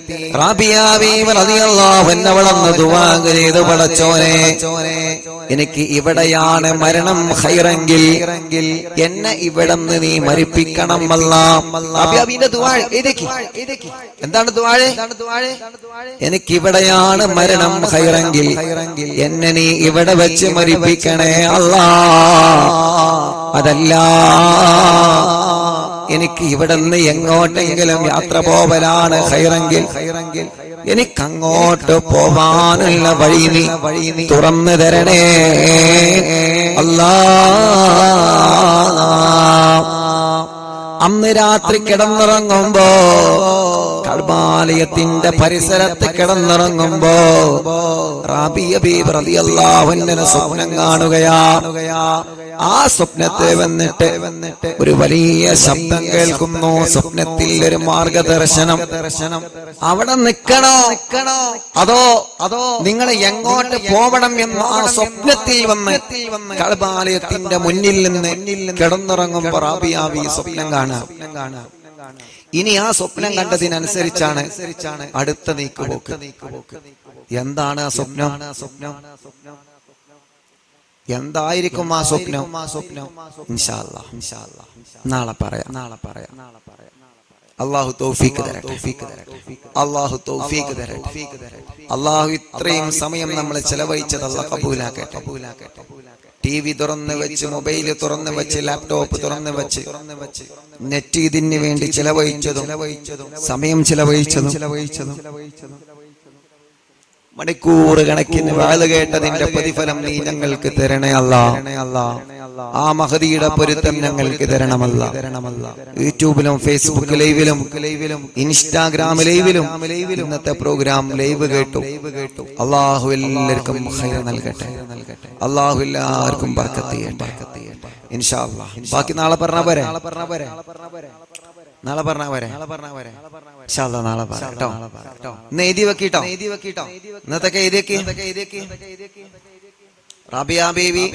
S1: റാബിയാവിളന്ന് ദുവാങ് ചെയ്ത് പടച്ചോനെ എനിക്ക് ഇവിടെയാണ് മരണം ഹൈറെങ്കിൽ എന്നെ ഇവിടെ നിന്ന് നീ മരിപ്പിക്കണം അല്ലാവിന്റെ ദുവാഴ് എന്താണ് ദുവാഴ് എനിക്ക് ഇവിടെയാണ് മരണം ഹൈറെങ്കിൽ എന്നെ നീ ഇവിടെ വെച്ച് മരിപ്പിക്കണേ അല്ലാ അതല്ല എനിക്ക് ഇവിടെ നിന്ന് എങ്ങോട്ടെങ്കിലും യാത്ര പോവലാണ് ഹൈറെങ്കിൽ എനിക്ക് അങ്ങോട്ട് പോവാനുള്ള വഴി നീ വഴി നീ തുറന്നു തരണേ അല്ലാ അന്ന് രാത്രി കിടന്നിറങ്ങുമ്പോ കർമാലയത്തിന്റെ പരിസരത്ത് കിടന്നിറങ്ങുമ്പോ റാബിയബിഅള്ളാഹുവിന്റെ സ്വപ്നം കാണുകയാ ആ സ്വപ്നത്തെ വന്നിട്ട് വന്നിട്ട് ഒരു വലിയ ശബ്ദം കേൾക്കുന്നു സ്വപ്നത്തിൽ ഒരു മാർഗദർശനം ദർശനം അവിടെ നിൽക്കണോ നിൽക്കണോ അതോ അതോ നിങ്ങൾ എങ്ങോട്ട് പോവണം എന്ന് ആ സ്വപ്നത്തിൽ വന്ന് കൾബാലയത്തിന്റെ മുന്നിൽ നിന്ന് കിടന്നിറങ്ങുമ്പോ റാബിയാബി സ്വപ്നം കാണാം ഇനി ആ സ്വപ്നം കണ്ടതിനനുസരിച്ചാണ് അടുത്ത നീക്കുപോക്ക് എന്താണ് ആ സ്വപ്നം സ്വപ്നം എന്തായിരിക്കും ആ സ്വപ്നം ആ സ്വപ്നം ഇൻഷാ അല്ലാ, ഇൻഷാ അല്ലാ. നാളെ പറയാം നാളെ പറയാം നാളെ പറയാം അള്ളാഹു തൗഫീക്ക് തരട്ടെ അള്ളാഹു തൗഫീക്ക് തരട്ടെ അള്ളാഹു ഇത്രയും സമയം നമ്മൾ ചെലവഴിച്ചത് അല്ല കബൂലാക്കട്ടെ ടി വി തുറന്ന് വെച്ച് മൊബൈൽ തുറന്ന് വെച്ച് ലാപ്ടോപ്പ് തുറന്ന് വെച്ച് നെറ്റ് ഇതിന് വേണ്ടി ചെലവഴിച്ചതും സമയം ചെലവഴിച്ചതും ചെലവഴിച്ചതും മണിക്കൂർ കണക്കിന് വാഴ കേട്ടതിന്റെ പ്രതിഫലം നീ ഞങ്ങൾക്ക് തരണേ അല്ല ആ മഹതിയുടെ പൊരുത്തം ഞങ്ങൾക്ക് തരണമല്ല യൂട്യൂബിലും ഫേസ്ബുക്ക് ലൈവിലും ലൈവിലും ഇൻസ്റ്റാഗ്രാം ലൈവിലും ഇന്നത്തെ പ്രോഗ്രാം ലൈവ് കേട്ടു അള്ളാഹു എല്ലാവർക്കും ഹൈർ നൽകട്ടെ അള്ളാഹു എല്ലാവർക്കും ബർക്കത്ത് ചെയ്യട്ടെ ഇൻഷാ അല്ലാഹ് ബാക്കി നാളെ പറഞ്ഞ പോരെ നാളെ പറഞ്ഞ പോരെ ഇൻഷാ അല്ലാഹ് നാളെ പറയാം കേട്ടോ ഇന്ന് എഴുതി വെക്കിട്ടോ എഴുതി വെക്കിട്ടോ ഇന്നത്തെ എഴുതി വെക്കി റാബിയ ബേബി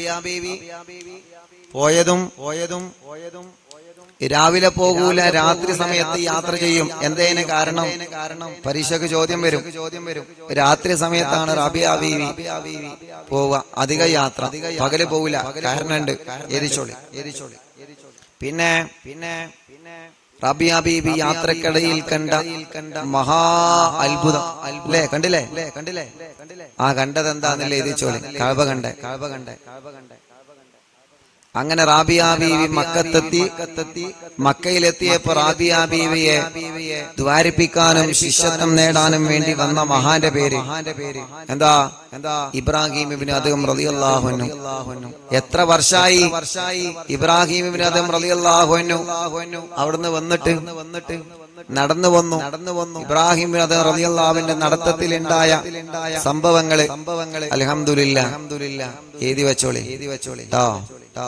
S1: പോയതും പോയതും പോയതും രാവിലെ പോകൂല രാത്രി സമയത്ത് യാത്ര ചെയ്യും എന്തേന് കാരണം കാരണം പരീക്ഷക്ക് ചോദ്യം വരും ചോദ്യം വരും രാത്രി സമയത്താണ് റാബിയ ബീവി പോവുക അധിക യാത്ര പകല് പോവില്ല കാരണമുണ്ട് എരിച്ചോളി എരിച്ചോളി പിന്നെ പിന്നെ പിന്നെ റബിയ ബീബി യാത്രക്കിടയിൽ കണ്ട മഹാ അത്ഭുതം അല്ലേ കണ്ടില്ലേ കണ്ടില്ലേ ആ കണ്ടത് എന്താന്നല്ലേ എഴുതിച്ചോളി കഴവ കണ്ടേ കഴവ കണ്ടേ കഴവ കണ്ടേ അങ്ങനെ റാബിയ ബീവി മക്കത്തെത്തി മക്കയിലെത്തിയപ്പോ റാബിയ ബീവിയെ ദ്വാരിപ്പിക്കാനും ശിഷ്യത്വം നേടാനും വേണ്ടി വന്ന മഹാന്റെ പേര് എന്താ എന്താ ഇബ്രാഹിം ഇബിന് അദ്ദേഹം റളിയല്ലാഹുവിനു എത്ര വർഷായി വർഷായി ഇബ്രാഹിം ഇബിന് അദ്ദേഹം റളിയല്ലാഹുവിനു അവിടുന്ന് വന്നിട്ട് വന്നിട്ട് നടന്നു വന്നു നടന്നു വന്നു ഇബ്രാഹിം അദ്ദേഹം റളിയല്ലാഹുവിന്റെ നടത്തത്തിൽ ഉണ്ടായ സംഭവങ്ങള് സംഭവങ്ങള് അൽഹംദുലില്ല അൽഹംദുലില്ല എഴുതി വെച്ചോളി എഴുതി വെച്ചോളി ട്ടോ ട്ടോ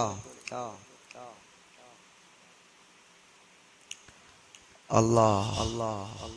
S1: അല്ലാ അല്ലാ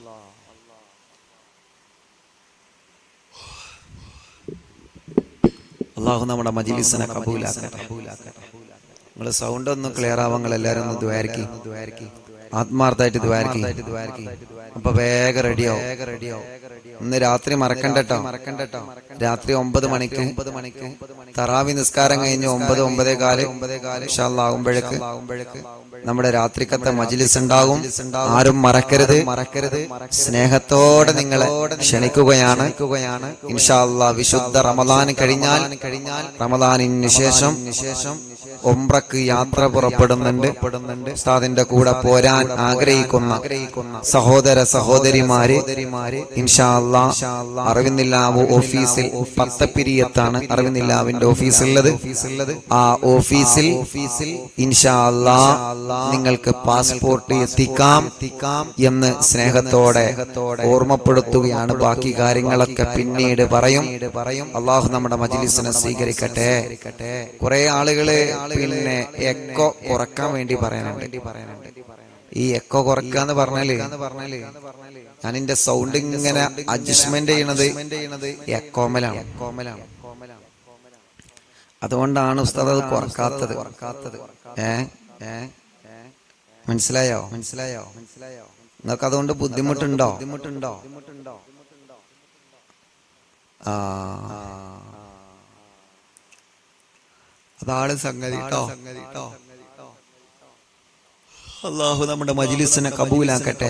S1: അള്ളാഹു നമ്മുടെ മജിലിസിനെ കബൂലാക്കട്ടെ നിങ്ങൾ സൗണ്ട് ഒന്ന് ക്ലിയർ ആവാൻ നിങ്ങൾ എല്ലാവരും ഒന്ന് ദ്വാരക്കി ആത്മാർത്ഥമായിട്ട് ദ്വാരക്കി അപ്പൊ വേഗം റെഡിയാവും വേഗം റെഡിയാവും ഇന്ന് രാത്രി മറക്കണ്ടട്ടോ മറക്കണ്ടട്ടോ രാത്രി ഒമ്പത് മണിക്ക് ഒമ്പത് മണിക്ക് തറാവി നിസ്കാരം കഴിഞ്ഞ് ഒമ്പത് ഒമ്പതേ കാല് ഒമ്പതേ കാല് ആകുമ്പോഴേക്ക് ആകുമ്പോഴേക്ക് നമ്മുടെ രാത്രിക്കത്തെ മജിലിസ് ഉണ്ടാകും ആരും മറക്കരുത് മറക്കരുത് സ്നേഹത്തോടെ നിങ്ങളെ ക്ഷണിക്കുകയാണ് ഇൻഷാല്ല വിശുദ്ധ റമദാൻ കഴിഞ്ഞാൽ കഴിഞ്ഞാൽ റമദാനിന് ശേഷം ശേഷം ഒമ്രക്ക് യാത്ര പുറപ്പെടുന്നുണ്ട് ഉസ്താദിന്റെ കൂടെ പോരാൻ ആഗ്രഹിക്കുന്ന സഹോദര സഹോദരിമാര് ഇൻഷാല്ല അറിവിന്നില്ലാവ് ഓഫീസിൽ പത്തപ്പിരിയത്താണ് അറിവിന്നില്ലാവിന്റെ ഓഫീസുള്ളത് ആ ഓഫീസിൽ ഓഫീസിൽ ഇൻഷാല്ല നിങ്ങൾക്ക് പാസ്പോർട്ട് എത്തിക്കാം എത്തിക്കാം എന്ന് സ്നേഹത്തോടെ ഓർമ്മപ്പെടുത്തുകയാണ് ബാക്കി കാര്യങ്ങളൊക്കെ പിന്നീട് പറയും പറയും അള്ളാഹു നമ്മുടെ മജിലിസിനെ സ്വീകരിക്കട്ടെ കുറെ ആളുകള് പിന്നെ എക്കോ കുറക്കാൻ വേണ്ടി പറയാനുണ്ട് ഈ എക്കോ കുറക്കാന്ന് പറഞ്ഞാല് ഞാൻ എന്റെ സൗണ്ട് ഇങ്ങനെ അഡ്ജസ്റ്റ്മെന്റ് ചെയ്യണത് എക്കോമലാണ് എക്കോമലാണ് അതുകൊണ്ടാണ് ഉസ്താദ് അത് കുറക്കാത്തത് കുറക്കാത്തത് ഏ ഏ മനസ്സിലായോ മനസ്സിലായോ മനസ്സിലായോ നിങ്ങൾക്ക് അതുകൊണ്ട് ബുദ്ധിമുട്ടുണ്ടോ ബുദ്ധിമുട്ടുണ്ടോ ആ അതാണ് സംഗതി കേട്ടോ അള്ളാഹു നമ്മുടെ മജിലിസിനെ കബൂലാക്കട്ടെ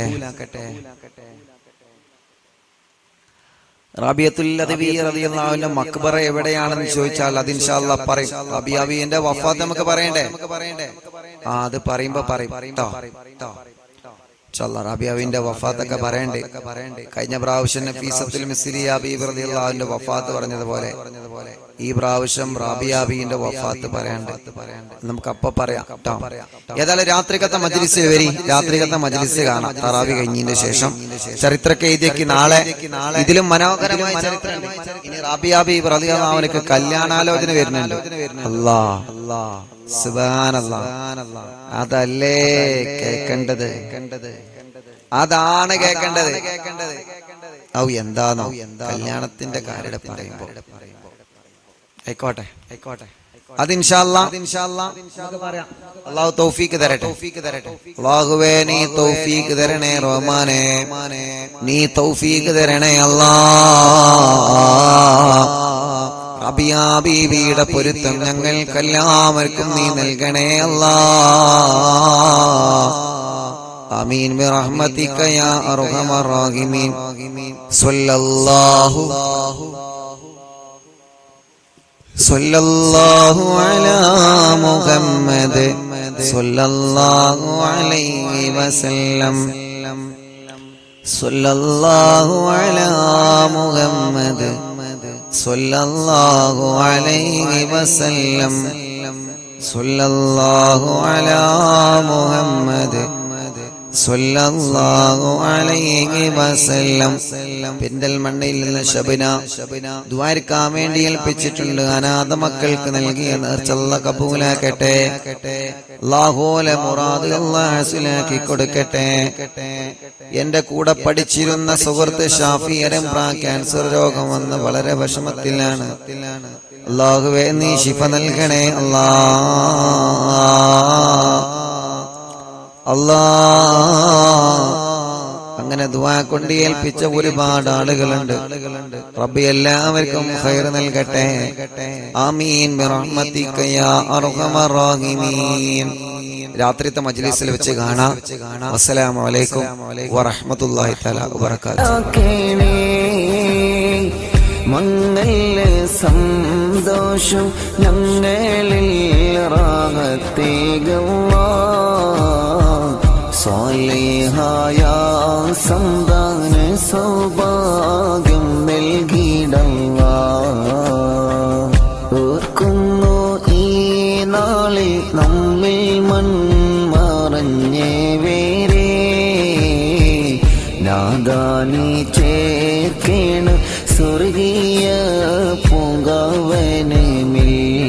S1: റാബിയത്തുല്ലാവിന്റെ മക്ബറ എവിടെയാണെന്ന് ചോദിച്ചാൽ അത് ഇൻഷാല്ല പറയും റാബിയാവിന്റെ വഫാത്ത് നമുക്ക് പറയണ്ടേ ആ അത് പറയുമ്പോ പറയും കേട്ടോ റാബിയാവിന്റെ വഫാത്തൊക്കെ പറയണ്ടേ കഴിഞ്ഞ പ്രാവശ്യം നഫീസത്തുൽ മിസ്ലിയ ഹബീബ് റളിയല്ലാഹുവിന്റെ വഫാത്ത് പറഞ്ഞതുപോലെ ഈ പ്രാവശ്യം റാബിയാബിന്റെ വഫാത്ത് പറയാണ്ട് നമുക്ക് അപ്പൊ പറയാം ട്ടോ. ഏതായാലും രാത്രികത്തെ മജ്ലിസ് വരി രാത്രികത്തെ മജ്ലിസ് കാണാം തറാവി കഴിഞ്ഞതിന് ശേഷം ചരിത്രക്കെ എഴുതിയേക്ക് നാളെ ഇതിലും മനോഹരമായ ചരിത്രമുണ്ട് ഇനി റാബിയാബി റളിയല്ലാഹുവിനക്ക് കല്യാണാലോചന വരുന്നുണ്ട് അല്ലാ അല്ലാ സുബ്ഹാനല്ലാ അതല്ലേ കേൾക്കേണ്ടത് കേൾക്കേണ്ടത് അതാണ് കേൾക്കേണ്ടത് ഔ എന്താണോ കല്യാണത്തിന്റെ കാര്യം പറയുമ്പോ ആയിക്കോട്ടെ ആയിക്കോട്ടെ അത് ഇൻഷാല്ലാ നമുക്ക് പറയാം അള്ളാഹു തൗഫീക്ക് തരട്ടെ തൗഫീക്ക് തരട്ടെ അള്ളാഹുവേ നീ തൗഫീക്ക് തരണേ റഹ്മാനെ നീ തൗഫീക്ക് തരണേ അല്ലാ റബിയ ബീവിയുടെ പൊരുത്തം ഞങ്ങൾക്കെല്ലാവർക്കും നീ നൽകണേ അല്ലാ آمين برحمتك يا أرحم الراحمين صلى الله صلى الله على محمد صلى الله عليه وسلم صلى الله على محمد صلى الله عليه وسلم صلى الله على محمد സല്ലല്ലാഹു അലൈഹി വസല്ലം പെരിന്തൽമണ്ണയിൽ നിന്ന് ശബന ദ്വാരക്കാൻ വേണ്ടി ഏൽപ്പിച്ചിട്ടുണ്ട് അനാഥ മക്കൾക്ക് നൽകിയ നേർച്ചല്ല കബൂലാക്കട്ടെ അല്ലാഹുലെ മുറാദ് അല്ലാഹുലാക്കി കൊടുക്കട്ടെ എന്റെ കൂടെ പഠിച്ചിരുന്ന സുഹൃത്ത് ഷാഫി അരംപ്രാ ക്യാൻസർ രോഗം വന്ന് വളരെ വിഷമത്തിലാണ് അള്ളാഹുവേ നീ ശിഫ നൽകണേ അല്ലാ അല്ലാ അങ്ങനെ ദുആ കൊണ്ട് ഏൽപ്പിച്ച ഒരുപാട് ആളുകളുണ്ട് റബ്ബി എല്ലാവർക്കും ഖൈർ നൽകട്ടെ ആമീൻ ബിറഹ്മതിക യാ അർഹമർ റഹീമീൻ രാത്രിത്തെ മജ്ലിസിൽ വെച്ച് കാണാം അസ്സലാമു അലൈക്കും വറഹ്മത്തുള്ളാഹി തആല വബറകാതുഹു
S2: ആക്കണേ മംഗല സന്തോഷം ഞങ്ങളിൽ റാഹത്തേകവാ സ്വാലിഹായ സന്താന സൗഭാഗ്യം നൽകിയിടവ ഓർക്കുന്നു ഈ നാളിൽ നമ്മിൽ മൺമറഞ്ഞേ വേരേ നാദാനി ചേർക്കേണ് സ്വർഗീയ പൂങ്കാവനമിൽ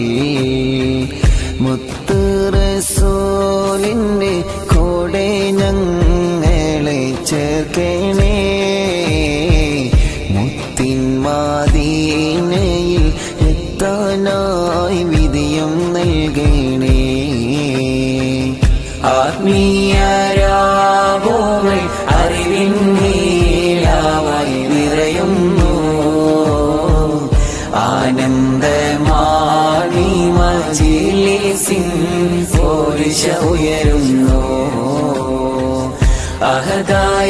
S2: മുത്ത് റസൂലിന്റെ കൂടെ ഞങ്ങളെ ചേർക്കണേ മുത്തിൻ മാദീനയിൽ എത്താനായി വിധിയും നൽകണേ ആത്മീയരാവോമൽ അറിവിൻ നീലാവായി നിറയുന്നു ആനന്ദമാണി മജിലിസിൻ പോരിശ ഉയരുന്നു അഹദായ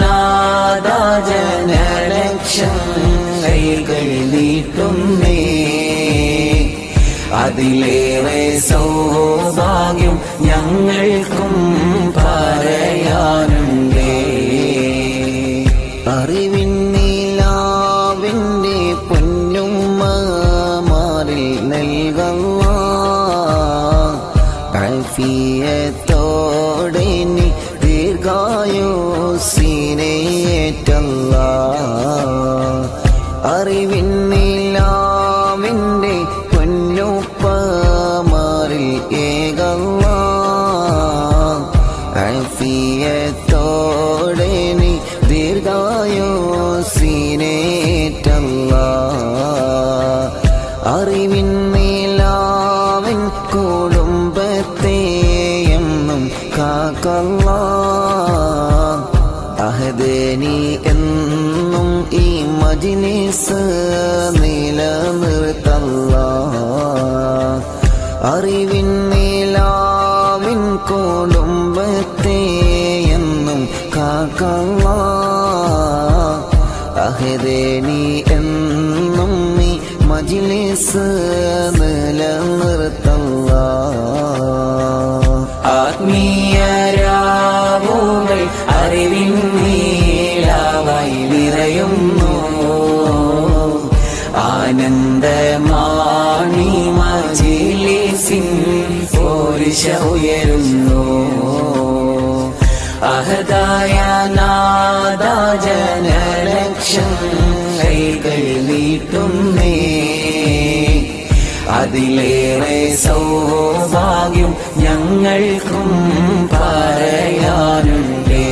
S2: നാദാജനലക്ഷങ്ങൾ നീട്ടുന്നേ അതിലേറെ സൗഭാഗ്യം ഞങ്ങൾക്കും പറയാനുണ്ടേ അറിവിൻ നീലാവിൻ്റെ പൊന്നുമ്മ മാറിൽ നൽകുക കൽഫിയത്തോടെ നീ ദീർഘായോ സീനേറ്റല്ല അറിവിൻ നീലാവിൻ്റെ പൊന്നുപ്പ മാറിൽ ഏകല്ല അഫിയത്തോടെ നീ ദീർഘായോ സീനേറ്റല്ല അറിവിൻ നീലാവിൻ കുടുംബത്തെ എന്നും കാക്കല്ല അഹദനി എന്നും ഈ മജിലിസ് നിലനിർത്തല്ല അറിവിൻ നീലാവിൻ കുടുംബത്തെ എന്നും കാക്കല്ല അഹദനി എന്നും ഈ മജിലിസ് നിലനിർത്തല്ല ആത്മീയരാവുകൾ അറിവിൻ നീലാവായി നിറയുന്നു ആനന്ദമാണി മജിലിസിൻ പോരിശ ഉയരുന്നു അഹദായ നാദാജനലക്ഷങ്ങൾ നീട്ടുന്നേ അതിലേറെ സൗഭാഗ്യം ഞങ്ങൾക്കും പറയാനുണ്ടേ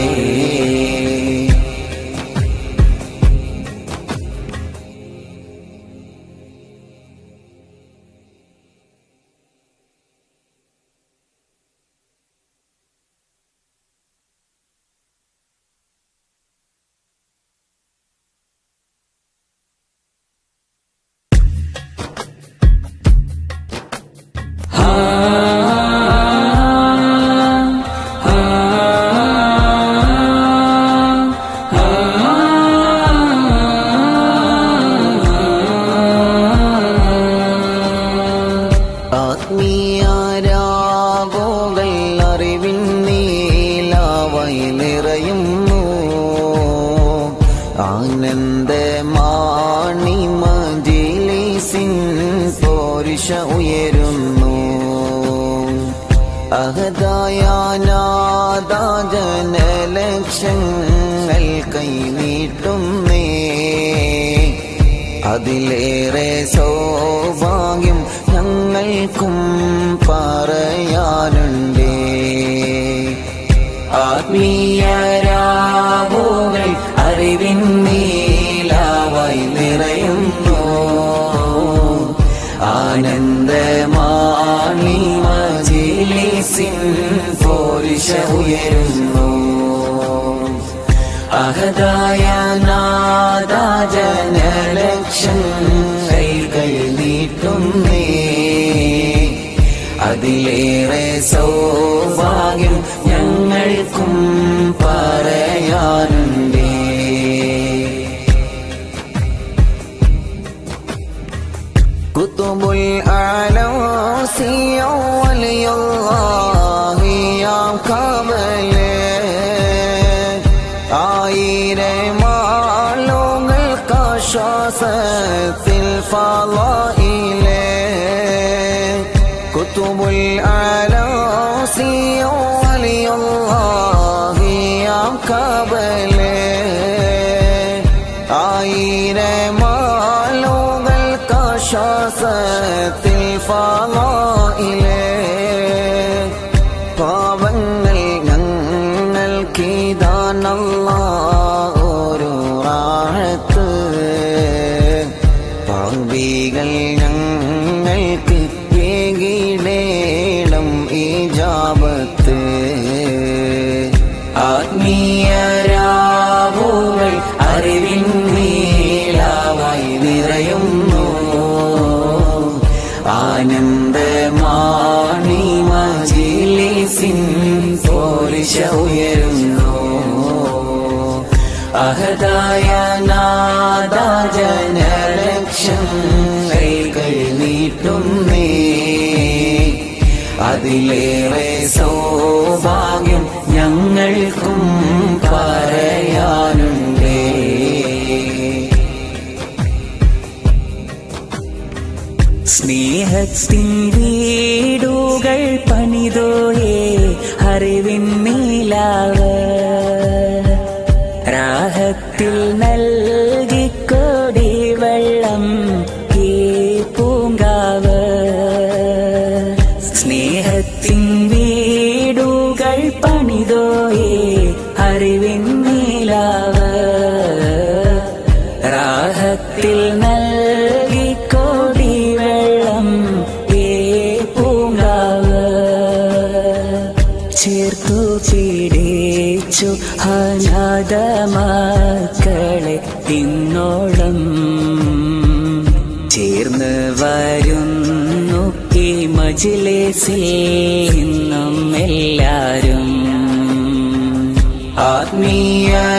S2: ആ ആത്മീയരാവുകൾ അറിവിൻ നീലാവായി നിറയുന്നു ആനന്ദമാണി മജിലിസിൻ പോരുഷ ഉയരുന്നു അഹദായാനാദാജനലക്ഷങ്ങൾ കൈനീട്ടുന്നേ അതിലേറെ സൗഭാഗ്യം ഞങ്ങൾക്കും പറയാനുണ്ടേ ആത്മീയരാവുകൾ അറിവിൻ നീലാവായി നിറയുന്നു ആനന്ദമാണി മജിലിസിൻ പോരിഷ ഉയരുന്നു അഹദായ നാദാജനലക്ഷങ്ങൾ കൈ നീട്ടുന്നേ അതിലേറെ സൗഭാഗ്യം ഞങ്ങൾക്കും പറയാനുണ്ടേ കുത്തുബുൽ ആലോസിയോ വലിയുള്ളാഹിയാം കമലേ ആയിരമാളുകൾക്കാശ്വാസത്തിൽ ഫാളയിലേ കുത്തുബുൽ ആലോസിയോ വലിയുള്ളാഹിയാം കബലേ ആയിരമാളുകൾക്കാശ്വാസത്തിൽ ഫാളയിലേ പാവങ്ങൾ ഞങ്ങൾക്കിതാനല്ല ഒരു റാഹത്ത് പാവികൾ ഞങ്ങൾക്ക് വേകിടേണം ഈ ജാപത്ത് ആത്മീയരാവുകൾ അറിവിൻ നീലാവായി നിറയുന്നു ആനന്ദമാണി മജിലിസിൻ പോരിശ ഉയരുന്നു അഹദായ നാദാജനലക്ഷങ്ങൾ കൈ നീട്ടുന്നേ അതിലേറെ സൗഭാഗ്യം ഞങ്ങൾക്കും പറയാനുണ്ടേ
S3: സ്നേഹത്തിൻ വീടുകൾ പണിതോയേ അറിവിൻ നീലാവ് രാഹത്തിൽ നൽകിക്കൊടി വെള്ളം ഈ പൂങ്കാവ് സ്നേഹത്തിൻ വീടുകൾ പണിതോയേ അറിവിൻ നീലാവ് രാഹത്തിൽ നൽകിക്കൊടി വെള്ളം ഏ പൂങ്കാവ് ചേർത്തു പിടിച്ചു അനാഥ മക്കളെ ഇന്നോളം ചേർന്ന് വരുന്നു ഈ മജിലേസിൽ ഇന്നും എല്ലാരും
S2: ആത്മീയ